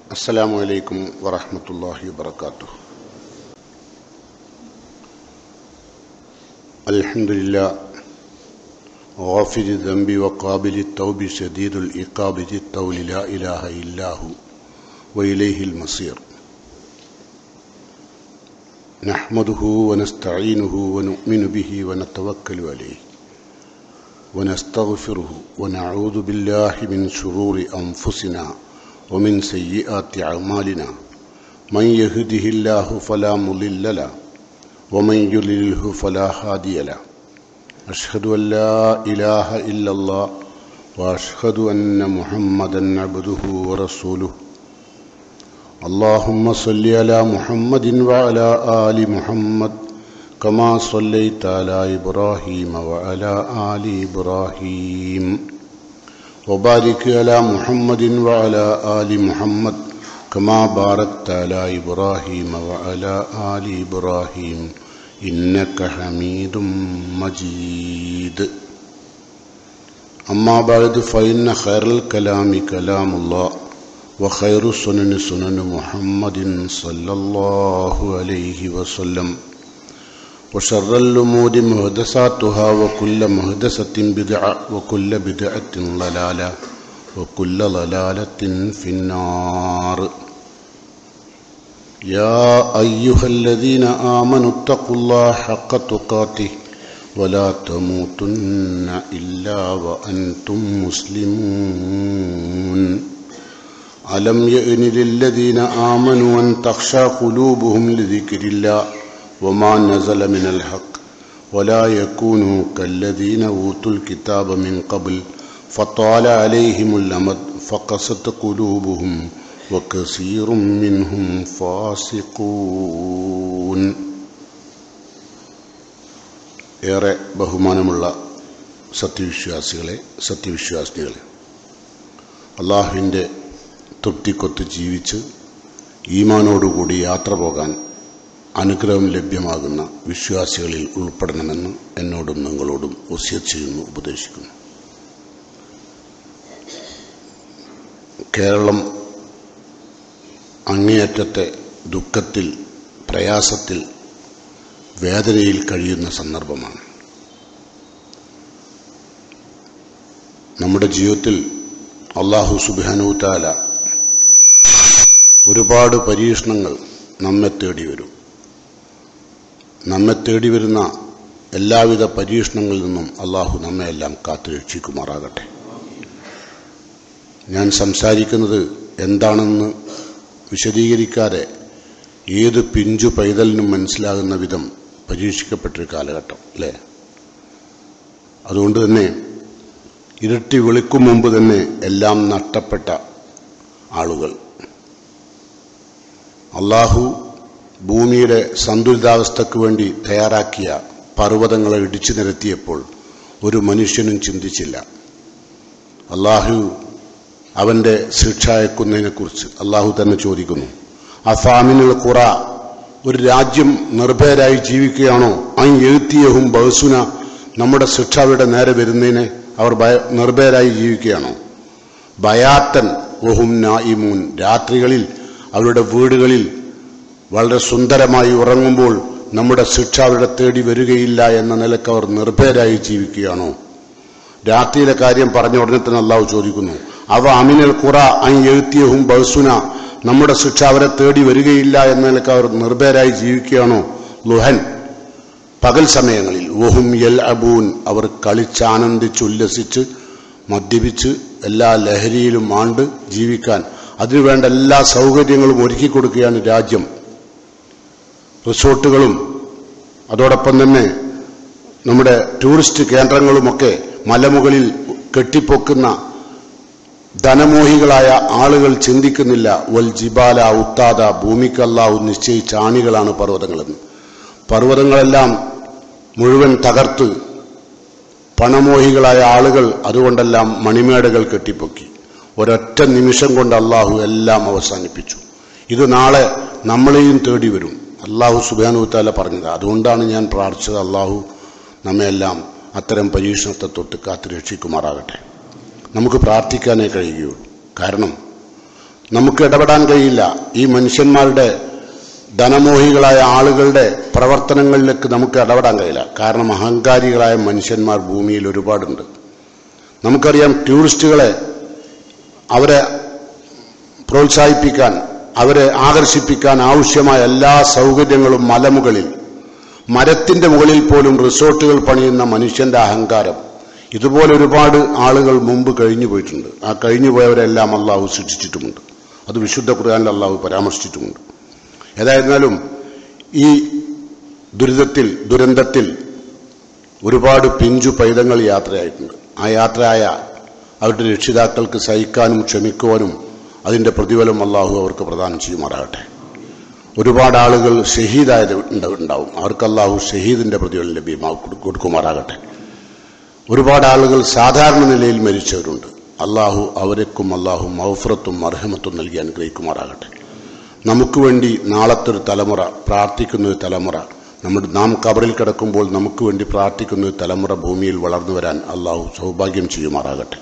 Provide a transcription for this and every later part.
السلام عليكم ورحمة الله وبركاته الحمد لله غافر الذنب وقابل التوب شديد العقاب ذي الطول لا إله إلا هو وإليه المصير نحمده ونستعينه ونؤمن به ونتوكل عليه ونستغفره ونعوذ بالله من شرور أنفسنا ومن سيئات أعمالنا من يهده الله فلا مضل له ومن يضلله فلا هادي له أشهد أن لا إله إلا الله وأشهد أن محمدا عبده ورسوله اللهم صل على محمد وعلى آل محمد كما صليت على إبراهيم وعلى آل إبراهيم وبارك على محمد وعلى آل محمد كما باركت على إبراهيم وعلى آل إبراهيم إنك حميد مجيد أما بعد فإن خير الكلام كلام الله وخير السنن سنن محمد صلى الله عليه وسلم وشر الأمور مهدساتها وكل مهدسة بدعة وكل بدعة ضلالة وكل ضلالة في النار يا أيها الذين آمنوا اتقوا الله حق تقاته ولا تموتن إلا وأنتم مسلمون ألم يئن للذين آمنوا أن تخشى قلوبهم لذكر الله وما نزل من الحق ولا يكونوا كالذين أوتوا الكتاب من قبل فطال عليهم الأمد فقست قلوبهم وكثير منهم فاسقون ഏറെ ബഹുമാനമുള്ള സത്യവിശ്വാസികളെ സത്യവിശ്വാസിനികളെ അള്ളാഹുവിൻ്റെ തൃപ്തിക്കൊത്ത് ജീവിച്ച് ഈമാനോടുകൂടി യാത്ര പോകാൻ അനുഗ്രഹം ലഭ്യമാകുന്ന വിശ്വാസികളിൽ ഉൾപ്പെടണമെന്ന് എന്നോടും നിങ്ങളോടും ഒസ്യത്ത് ചെയ്യുന്നു ഉപദേശിക്കുന്നു കേരളം അങ്ങേയറ്റത്തെ ദുഃഖത്തിൽ പ്രയാസത്തിൽ വേദനയിൽ കഴിയുന്ന സന്ദർഭമാണ് നമ്മുടെ ജീവിതത്തിൽ അള്ളാഹു സുബാനുത്താല ഒരുപാട് പരീക്ഷണങ്ങൾ നമ്മെ തേടി വരും നമ്മെ തേടി വരുന്ന എല്ലാവിധ പരീക്ഷണങ്ങളിൽ നിന്നും അള്ളാഹു നമ്മെയെല്ലാം കാത്തു രക്ഷിക്കുമാറാകട്ടെ ഞാൻ സംസാരിക്കുന്നത് എന്താണെന്ന് വിശദീകരിക്കാതെ ഏത് പിഞ്ചു പൈതലിനും മനസ്സിലാകുന്ന വിധം പരീക്ഷിക്കപ്പെട്ടൊരു കാലഘട്ടം അല്ലേ അതുകൊണ്ട് തന്നെ ഇരട്ടി വെളുക്കും മുമ്പ് തന്നെ എല്ലാം നഷ്ടപ്പെട്ട ആളുകൾ അള്ളാഹു ഭൂമിയുടെ സന്തുലിതാവസ്ഥയ്ക്ക് വേണ്ടി തയ്യാറാക്കിയ പർവ്വതങ്ങളെ ഇടിച്ചു നിരത്തിയപ്പോൾ ഒരു മനുഷ്യനും ചിന്തിച്ചില്ല അള്ളാഹു അവൻ്റെ ശിക്ഷ അയക്കുന്നതിനെക്കുറിച്ച് അള്ളാഹു തന്നെ ചോദിക്കുന്നു അഫാമിനുൽ ഖുറ ഒരു രാജ്യം നിർഭയരായി ജീവിക്കുകയാണോ അൻ എഴുത്തിയഹും ബഹസുന നമ്മുടെ ശിക്ഷ അവിടെ നേരെ വരുന്നതിനെ അവർ നിർഭയരായി ജീവിക്കുകയാണോ ബയാത്തൻ ഒഹും നായിമൂൻ രാത്രികളിൽ അവരുടെ വീടുകളിൽ വളരെ സുന്ദരമായി ഉറങ്ങുമ്പോൾ നമ്മുടെ ശിക്ഷ അവരുടെ തേടി വരികയില്ല എന്ന നിലക്ക് അവർ നിർഭയരായി ജീവിക്കുകയാണോ രാത്രിയിലെ കാര്യം പറഞ്ഞ ഉടനെ തന്നെ അള്ളാഹു ചോദിക്കുന്നു അവ അമിനൽ ഖുറ അൻ എഴുത്തിയഹും ബഹസുന നമ്മുടെ ശിക്ഷ അവരെ തേടി വരികയില്ല എന്ന നിലക്ക് അവർ നിർഭയരായി ജീവിക്കുകയാണോ ലുഹൻ പകൽ സമയങ്ങളിൽ ഓഹും എൽ അബൂൻ അവർ കളിച്ചാനന്ദിച്ച് ഉല്ലസിച്ച് മദ്യപിച്ച് എല്ലാ ലഹരിയിലും ആണ്ട് ജീവിക്കാൻ അതിനുവേണ്ട എല്ലാ സൗകര്യങ്ങളും ഒരുക്കി കൊടുക്കുകയാണ് രാജ്യം റിസോർട്ടുകളും അതോടൊപ്പം തന്നെ നമ്മുടെ ടൂറിസ്റ്റ് കേന്ദ്രങ്ങളുമൊക്കെ മലമുകളിൽ കെട്ടിപ്പൊക്കുന്ന ധനമോഹികളായ ആളുകൾ ചിന്തിക്കുന്നില്ല വൽ ജിബാല ഉത്താദ ഭൂമിക്കല്ലാഹു നിശ്ചയിച്ച ആണികളാണ് പർവ്വതങ്ങളെന്ന് പർവ്വതങ്ങളെല്ലാം മുഴുവൻ തകർത്ത് പണമോഹികളായ ആളുകൾ അതുകൊണ്ടെല്ലാം മണിമേടകൾ കെട്ടിപ്പൊക്കി ഒരൊറ്റ നിമിഷം കൊണ്ട് അള്ളാഹു എല്ലാം അവസാനിപ്പിച്ചു ഇത് നാളെ നമ്മളെയും തേടി വരും അള്ളാഹു സുബാനുത്താല പറഞ്ഞത് അതുകൊണ്ടാണ് ഞാൻ പ്രാർത്ഥിച്ചത് അള്ളാഹു നമ്മെല്ലാം അത്തരം പരീക്ഷണത്തെ തൊട്ട് കാത്തു രക്ഷിക്കുമാറാകട്ടെ നമുക്ക് പ്രാർത്ഥിക്കാനേ കഴിയുകയുള്ളൂ കാരണം നമുക്ക് ഇടപെടാൻ കഴിയില്ല ഈ മനുഷ്യന്മാരുടെ ധനമോഹികളായ ആളുകളുടെ പ്രവർത്തനങ്ങളിലേക്ക് നമുക്ക് ഇടപെടാൻ കഴിയില്ല കാരണം അഹങ്കാരികളായ മനുഷ്യന്മാർ ഭൂമിയിൽ ഒരുപാടുണ്ട് നമുക്കറിയാം ടൂറിസ്റ്റുകളെ അവരെ പ്രോത്സാഹിപ്പിക്കാൻ അവരെ ആകർഷിപ്പിക്കാൻ ആവശ്യമായ എല്ലാ സൗകര്യങ്ങളും മലമുകളിൽ മരത്തിന്റെ മുകളിൽ പോലും റിസോർട്ടുകൾ പണിയുന്ന മനുഷ്യന്റെ അഹങ്കാരം ഇതുപോലെ ഒരുപാട് ആളുകൾ മുമ്പ് കഴിഞ്ഞു പോയിട്ടുണ്ട് ആ കഴിഞ്ഞു പോയവരെല്ലാം അള്ളാഹു ശിക്ഷിച്ചിട്ടുമുണ്ട് അത് വിശുദ്ധ ഖുർആാനിൽ അള്ളാഹു പരാമർശിച്ചിട്ടുമുണ്ട് ഏതായിരുന്നാലും ഈ ദുരിതത്തിൽ ദുരന്തത്തിൽ ഒരുപാട് പിഞ്ചു പൈതങ്ങൾ യാത്രയായിട്ടുണ്ട് ആ യാത്രയായ അവരുടെ രക്ഷിതാക്കൾക്ക് സഹിക്കാനും ക്ഷമിക്കുവാനും അതിന്റെ പ്രതിഫലം അള്ളാഹു അവർക്ക് പ്രദാനം ചെയ്യുമാറാകട്ടെ ഒരുപാട് ആളുകൾ ഷഹീദായത് ഉണ്ട്- ഉണ്ടാവും അവർക്ക് അള്ളാഹു ഷഹീദിന്റെ പ്രതിഫലം ലഭ്യമാ കൊടുക്കുമാറാകട്ടെ ഒരുപാട് ആളുകൾ സാധാരണ നിലയിൽ മരിച്ചവരുണ്ട് അള്ളാഹു അവർക്കും അള്ളാഹു മൗഫറത്തും അർഹമത്തും നൽകി അനുഗ്രഹിക്കുമാറാകട്ടെ നമുക്ക് വേണ്ടി നാളത്തെ ഒരു തലമുറ പ്രാർത്ഥിക്കുന്ന ഒരു തലമുറ നമ്മുടെ നാം കബറിൽ കിടക്കുമ്പോൾ നമുക്ക് വേണ്ടി പ്രാർത്ഥിക്കുന്ന ഒരു തലമുറ ഭൂമിയിൽ വളർന്നു വരാൻ അള്ളാഹു സൗഭാഗ്യം ചെയ്യുമാറാകട്ടെ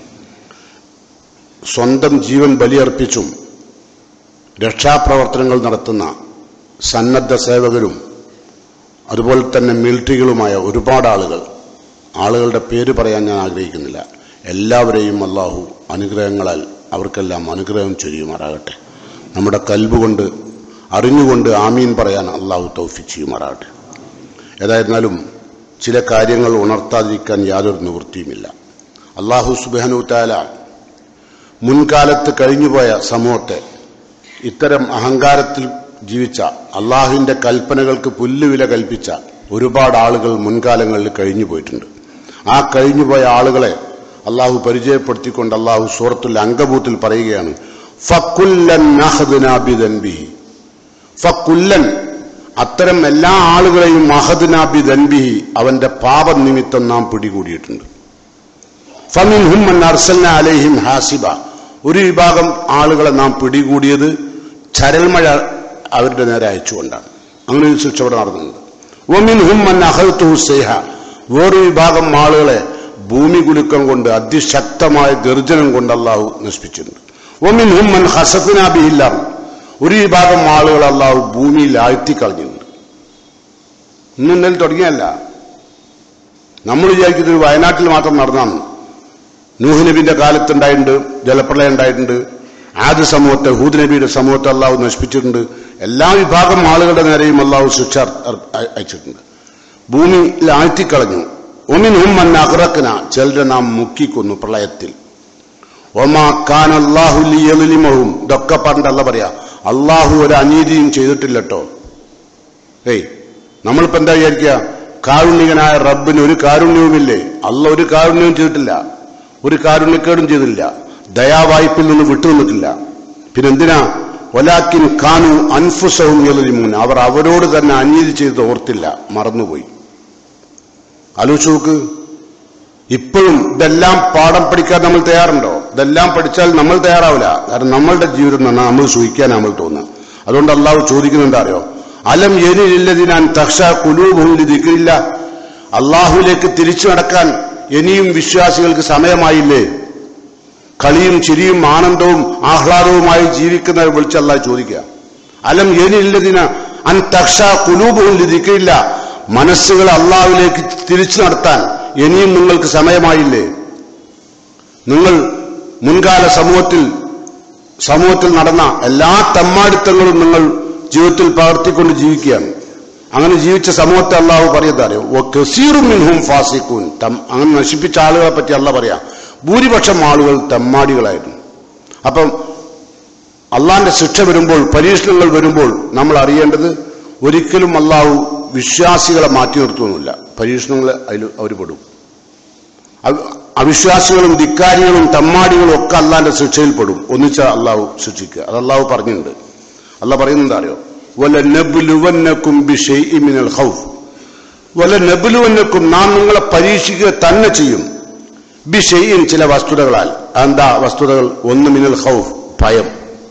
സ്വന്തം ജീവൻ ബലിയർപ്പിച്ചും രക്ഷാപ്രവർത്തനങ്ങൾ നടത്തുന്ന സന്നദ്ധ സേവകരും അതുപോലെ തന്നെ മിലിറ്ററികളുമായ ഒരുപാട് ആളുകൾ ആളുകളുടെ പേര് പറയാൻ ഞാൻ ആഗ്രഹിക്കുന്നില്ല എല്ലാവരെയും അള്ളാഹു അനുഗ്രഹങ്ങളാൽ അവർക്കെല്ലാം അനുഗ്രഹം ചൊരിയുമാറാകട്ടെ നമ്മുടെ കൽബ് കൊണ്ട് അറിഞ്ഞുകൊണ്ട് ആമീൻ പറയാൻ അള്ളാഹു തൗഫിക് ചെയ്യുമാറാകട്ടെ ഏതായിരുന്നാലും ചില കാര്യങ്ങൾ ഉണർത്താതിരിക്കാൻ യാതൊരു നിവൃത്തിയുമില്ല അള്ളാഹു സുബാനു താല മുൻകാലത്ത് കഴിഞ്ഞുപോയ സമൂഹത്തെ ഇത്തരം അഹങ്കാരത്തിൽ ജീവിച്ച അള്ളാഹുവിന്റെ കൽപ്പനകൾക്ക് പുല്ലുവില കൽപ്പിച്ച ഒരുപാട് ആളുകൾ മുൻകാലങ്ങളിൽ കഴിഞ്ഞു പോയിട്ടുണ്ട് ആ കഴിഞ്ഞുപോയ ആളുകളെ അള്ളാഹു പരിചയപ്പെടുത്തിക്കൊണ്ട് അള്ളാഹു സൂറത്തുൽ അങ്കബൂത്തിൽ പറയുകയാണ് ഫക്കുല്ലൻ നഹ്ദിനാ ബിദൻബിഹി. ഫക്കുല്ലൻ അത്തരം എല്ലാ ആളുകളെയും മഹദ്നാബി ദൻബിഹി അവന്റെ പാപനിമിത്തം നാം പിടികൂടിയിട്ടുണ്ട് ഫമിൻഹും മൻ അർസൽന അലൈഹിം ഹാസിബ ഒരു വിഭാഗം ആളുകളെ നാം പിടികൂടിയത് ചരൽമഴ അവരുടെ നേരെ അയച്ചുകൊണ്ടാണ് അങ്ങനെ ഒരു ശിക്ഷ ഇവിടെ നടന്നുണ്ട് ഒമിൻഹും മൻ അഹത്തുഹു സേഹ വേറൊരു വിഭാഗം ആളുകളെ ഭൂമി കുലുക്കം കൊണ്ട് അതിശക്തമായ ഗർജനം കൊണ്ട് അള്ളാഹു നശിപ്പിച്ചിട്ടുണ്ട് ഒമിൻഹും മൻ ഹസഫിനാബിഹില്ല ഒരു വിഭാഗം ആളുകൾ അള്ളാഹു ഭൂമിയിൽ ആഴ്ത്തിക്കളഞ്ഞിട്ടുണ്ട് ഇന്നും ഇന്നലെ തുടങ്ങിയല്ല നമ്മൾ വിചാരിക്കുന്നത് വയനാട്ടിൽ മാത്രം നടന്നാണ് നൂഹ് നബിന്റെ കാലത്തുണ്ടായിട്ടുണ്ട് ജലപ്രളയം ഉണ്ടായിട്ടുണ്ട് ആദ്യ സമൂഹത്തെ ഹൂദ് നബിയുടെ സമൂഹത്തെ അള്ളാഹു നശിപ്പിച്ചിട്ടുണ്ട് എല്ലാ വിഭാഗം ആളുകളുടെ നേരെയും അള്ളാഹു ശിക്ഷ അർ- അ- അയച്ചിട്ടുണ്ട് ഭൂമിയിൽ ആഴ്ത്തിക്കളഞ്ഞു ഒമിനും മൻ അഹ്റക്കന ചിലരെ നാം മുക്കിക്കൊന്നു പ്രളയത്തിൽ ഒമാ ഖാൻ അള്ളാഹു ലിയലിമഹും ഇതൊക്കെ പറഞ്ഞിട്ടല്ല പറയാ അള്ളാഹു ഒരു അനീതിയും ചെയ്തിട്ടില്ലട്ടോ ഏയ് നമ്മളിപ്പോ എന്താ വിചാരിക്കുക കാരുണ്യകനായ റബ്ബിന് ഒരു കാരുണ്യവുമില്ലേ അല്ല ഒരു കാരുണ്യവും ചെയ്തിട്ടില്ല ഒരു കാരുണ്യക്കേടും ചെയ്തില്ല ദയാവായ്പിൽ നിന്ന് വിട്ടുനിന്നിട്ടില്ല പിന്നെ എന്തിനാ ഒലാക്കിൻ കാനു അൻഫുസവും എളിമൂൻ അവർ അവരോട് തന്നെ അനീതി ചെയ്ത് ഓർത്തില്ല മറന്നുപോയി ആലോചിച്ച് നോക്ക് ഇപ്പോഴും ഇതെല്ലാം പാഠം പഠിക്കാൻ നമ്മൾ തയ്യാറുണ്ടോ ഇതെല്ലാം പഠിച്ചാൽ നമ്മൾ തയ്യാറാവില്ല കാരണം നമ്മളുടെ ജീവിതം എന്ന് പറഞ്ഞാൽ നമ്മൾ സൂഹിക്കാൻ നമ്മൾ തോന്നുക അതുകൊണ്ട് അള്ളാഹു ചോദിക്കുന്നുണ്ട് അറിയോ അലം എനിലില്ലതിനാൻ തക്ഷ കുലൂബും ദിക്കില്ല അള്ളാഹുലേക്ക് തിരിച്ചു നടക്കാൻ ഇനിയും വിശ്വാസികൾക്ക് സമയമായില്ലേ കളിയും ചിരിയും ആനന്ദവും ആഹ്ലാദവുമായി ജീവിക്കുന്നവരെ വിളിച്ച് അള്ളാഹ് ചോദിക്കുക അലം എനിലില്ലതിന അൻ തക്ഷ കുലൂബും ദിക്കില്ല മനസ്സുകൾ അള്ളാഹുവിലേക്ക് തിരിച്ചു നടത്താൻ ഇനിയും നിങ്ങൾക്ക് സമയമായില്ലേ നിങ്ങൾ മുൻകാല സമൂഹത്തിൽ സമൂഹത്തിൽ നടന്ന എല്ലാ തമ്മാടിത്തങ്ങളും നിങ്ങൾ ജീവിതത്തിൽ പകർത്തിക്കൊണ്ട് ജീവിക്കുകയാണ് അങ്ങനെ ജീവിച്ച സമൂഹത്തെ അള്ളാഹു പറയുന്നറിയോ കസീറും മിൻഹും ഫാസിക്കൂൻ തം- അങ്ങനെ നശിപ്പിച്ച ആളുകളെ പറ്റി അല്ല പറയാം ഭൂരിപക്ഷം ആളുകൾ തെമ്മാടികളായിരുന്നു അപ്പം അള്ളാന്റെ ശിക്ഷ വരുമ്പോൾ പരീക്ഷണങ്ങൾ വരുമ്പോൾ നമ്മൾ അറിയേണ്ടത് ഒരിക്കലും അള്ളാഹു വിശ്വാസികളെ മാറ്റി നിർത്തുന്നില്ല പരീക്ഷണങ്ങൾ അതിൽ അവർ പെടും അവ- അവിശ്വാസികളും ധിക്കാരികളും തമ്മാടികളും ഒക്കെ അള്ളാന്റെ ശിക്ഷയിൽ പെടും ഒന്നിച്ച അള്ളാഹു ശിക്ഷിക്കുക അത് അള്ളാഹു പറഞ്ഞിട്ടുണ്ട് അള്ളാഹ് പറയുന്നത് അറിയോ വല നബുലുവന്നക്കും ബിഷൈഇ മിനൽ ഖൗഫ് വല നബുലുവന്നക്കും നാം നിങ്ങളെ പരീക്ഷിക്കുക തന്നെ ചെയ്യും ബിഷൈഇൻ ചില വസ്തുതകളാൽ എന്താ വസ്തുതകൾ ഒന്ന് മിനൽ ഖൗഫ് ഭയം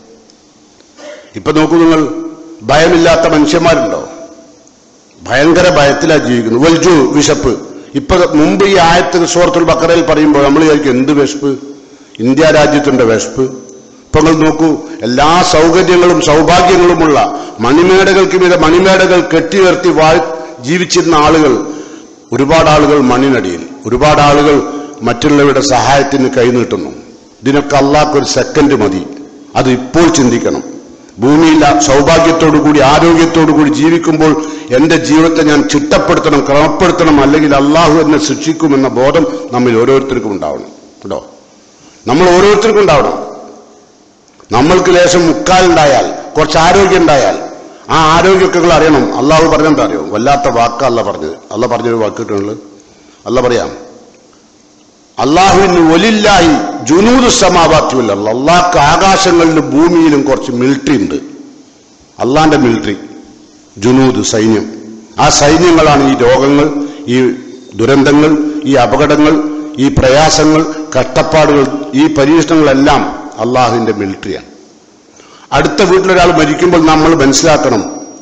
ഇപ്പൊ നോക്കൂ നിങ്ങൾ ഭയമില്ലാത്ത മനുഷ്യന്മാരുണ്ടോ ഭയങ്കര ഭയത്തിലാ ജീവിക്കുന്നു വൽജു വിശപ്പ് ഇപ്പൊ മുമ്പ് ഈ ആയത്ത് സൂറത്തുൽ ബക്കറയിൽ പറയുമ്പോൾ നമ്മൾ വിചാരിക്കും എന്ത് വിശപ്പ് ഇന്ത്യ രാജ്യത്തിന്റെ വിശപ്പ് ഇപ്പൊ നിങ്ങൾ നോക്കൂ എല്ലാ സൗകര്യങ്ങളും സൗഭാഗ്യങ്ങളുമുള്ള മണിമേടകൾക്ക് മീതെ മണിമേടകൾ കെട്ടിയുയർത്തി വാഴ് ജീവിച്ചിരുന്ന ആളുകൾ ഒരുപാട് ആളുകൾ മണ്ണിനടിയിൽ ഒരുപാട് ആളുകൾ മറ്റുള്ളവരുടെ സഹായത്തിന് കൈനീട്ടുന്നു ഇതിനൊക്കെ അള്ളാഹ്ക്ക് ഒരു സെക്കൻഡ് മതി അത് ഇപ്പോൾ ചിന്തിക്കണം ഭൂമിയിൽ സൗഭാഗ്യത്തോടുകൂടി ആരോഗ്യത്തോടുകൂടി ജീവിക്കുമ്പോൾ എന്റെ ജീവിതത്തെ ഞാൻ ചിട്ടപ്പെടുത്തണം ക്രമപ്പെടുത്തണം അല്ലെങ്കിൽ അള്ളാഹു എന്നെ ശിക്ഷിക്കുമെന്ന ബോധം നമ്മിൽ ഓരോരുത്തർക്കും ഉണ്ടാവണം കേട്ടോ നമ്മൾ ഓരോരുത്തർക്കും ഉണ്ടാവണം നമ്മൾക്ക് ലേശം മുക്കാലുണ്ടായാൽ കുറച്ച് ആരോഗ്യം ഉണ്ടായാൽ ആ ആരോഗ്യമൊക്കെ നിങ്ങൾ അറിയണം അള്ളാഹു പറഞ്ഞെന്താ അറിയോ വല്ലാത്ത വാക്കല്ല പറഞ്ഞത് അല്ല പറഞ്ഞൊരു വാക്ക് കിട്ടുന്നത് അല്ല പറയാം അള്ളാഹുവിന് ഒലില്ലായി ജുനൂദ് സമാവാത്യമല്ല അള്ളാഹ്ക്ക് ആകാശങ്ങളിലും ഭൂമിയിലും കുറച്ച് മിലിറ്ററി ഉണ്ട് അള്ളാന്റെ മിലിറ്ററി ജുനൂദ് സൈന്യം ആ സൈന്യങ്ങളാണ് ഈ രോഗങ്ങൾ ഈ ദുരന്തങ്ങൾ ഈ അപകടങ്ങൾ ഈ പ്രയാസങ്ങൾ കഷ്ടപ്പാടുകൾ ഈ പരീക്ഷണങ്ങളെല്ലാം അള്ളാഹുവിന്റെ മിലിറ്ററിയാണ് അടുത്ത വീട്ടിലൊരാൾ മരിക്കുമ്പോൾ നമ്മൾ മനസ്സിലാക്കണം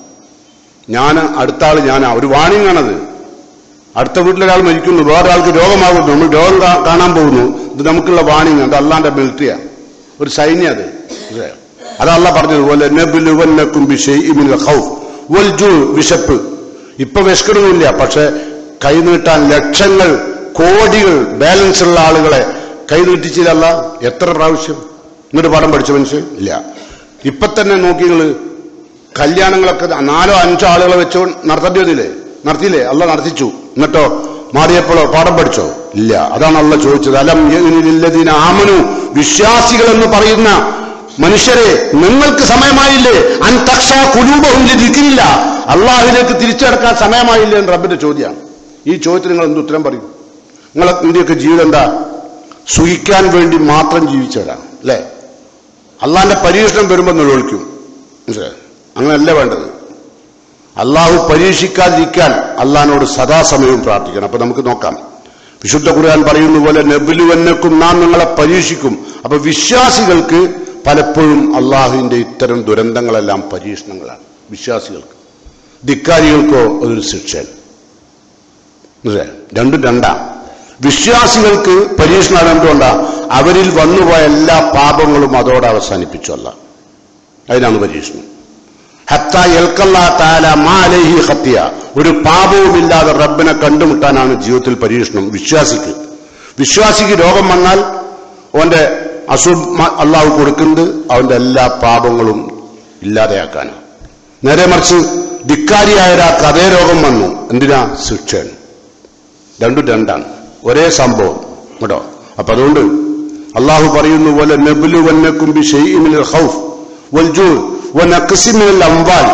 ഞാൻ അടുത്ത ആൾ ഞാനാ ഒരു വാണിംഗ് ആണത് അടുത്ത വീട്ടിലൊരാൾ മരിക്കുന്നു വേറൊരാൾക്ക് രോഗമാകുന്നു നമ്മൾ രോഗം കാ- കാണാൻ പോകുന്നു ഇത് നമുക്കുള്ള വാണിംഗ് അത് അള്ളാന്റെ മിലിറ്ററിയാണ് ഒരു സൈന്യം അത് മനസ്സിലായോ? അതല്ല പറഞ്ഞതുപോലെ നബിലുവന്നക്കും ബിഷൈഇമിനൽ ഖൗഫ് വൽ ജൂ വിശപ്പ് ഇപ്പൊ വിശക്കണമെന്നില്ല പക്ഷെ കൈനീട്ടാൻ ലക്ഷങ്ങൾ കോടികൾ ബാലൻസ് ഉള്ള ആളുകളെ കൈനീട്ടിച്ചില്ലല്ല എത്ര പ്രാവശ്യം എന്നിട്ട് പാഠം പഠിച്ച മനുഷ്യൻ ഇല്ല ഇപ്പൊ തന്നെ നോക്കി നിങ്ങള് കല്യാണങ്ങളൊക്കെ നാലോ അഞ്ചോ ആളുകളെ വെച്ചോ നടത്തേണ്ടി വന്നില്ലേ നടത്തിയില്ലേ അല്ല നടത്തിച്ചു എന്നിട്ടോ മാറിയപ്പോഴോ പാഠം പഠിച്ചോ ഇല്ല അതാണ് അല്ല ചോദിച്ചത് അലം യഗ്നിലില്ലദീന ആമനു വിശ്വാസികൾ എന്ന് പറയുന്ന മനുഷ്യരെ നിങ്ങൾക്ക് സമയമായില്ലേ അൻ തക്ഷ കുലൂപവും ലഭിക്കില്ല അള്ളാഹുവിലേക്ക് തിരിച്ചടക്കാൻ സമയമായില്ലേ എന്ന് റബ്ബിന്റെ ചോദ്യമാണ് ഈ ചോദ്യത്തിന് നിങ്ങൾ എന്ത് ഉത്തരം പറയും നിങ്ങൾ ഇന്ത്യയൊക്കെ ജീവിതം എന്താ സുഖിക്കാൻ വേണ്ടി മാത്രം ജീവിച്ചവരാണ് അല്ലേ അള്ളാന്റെ പരീക്ഷണം വരുമ്പോൾ നിലവിളിക്കും മനസ്സിലായോ അങ്ങനെയല്ല വേണ്ടത് അള്ളാഹു പരീക്ഷിക്കാതിരിക്കാൻ അള്ളഹാനോട് സദാസമയവും പ്രാർത്ഥിക്കണം അപ്പൊ നമുക്ക് നോക്കാം വിശുദ്ധ ഖുർആൻ പറയുന്ന പോലെ നെബിലുവന്നക്കും നാം നിങ്ങളെ പരീക്ഷിക്കും അപ്പൊ വിശ്വാസികൾക്ക് പലപ്പോഴും അള്ളാഹുവിന്റെ ഇത്തരം ദുരന്തങ്ങളെല്ലാം പരീക്ഷണങ്ങളാണ് വിശ്വാസികൾക്ക് ധിക്കാരികൾക്കോ അതൊരു ശിക്ഷയാണ് മനസ്സിലായോ? രണ്ടും രണ്ടാം വിശ്വാസികൾക്ക് പരീക്ഷണം എന്തുകൊണ്ടാ അവരിൽ വന്നുപോയ എല്ലാ പാപങ്ങളും അതോടെ അവസാനിപ്പിച്ചല്ല അതിനാണ് പരീക്ഷണം ഹത്ത എൽക്കല്ലാ താല മാലഹി ഹത്യ ഒരു പാപവുമില്ലാതെ റബ്ബിനെ കണ്ടുമുട്ടാനാണ് ജീവിതത്തിൽ പരീക്ഷണം വിശ്വാസിക്ക് വിശ്വാസിക്ക് രോഗം വന്നാൽ അവന്റെ അസുഖം അള്ളാഹു കൊടുക്കുന്നത് അവന്റെ എല്ലാ പാപങ്ങളും ഇല്ലാതെയാക്കാനാണ് നേരെ മറിച്ച് ധിക്കാരിയായ ഒരാൾക്ക് അതേ രോഗം വന്നു എന്തിനാ ശിക്ഷയാണ് രണ്ടും രണ്ടാണ് ഒരേ സംഭവം കേട്ടോ അപ്പൊ അതുകൊണ്ട് അള്ളാഹു പറയുന്ന പോലെ നെബുലു വന്നക്കും ബി ഷെയ്ഇമിനൽ ഖൗഫ് വൽ ജൂ വനഖ്സിമിനൽ അംവാൽ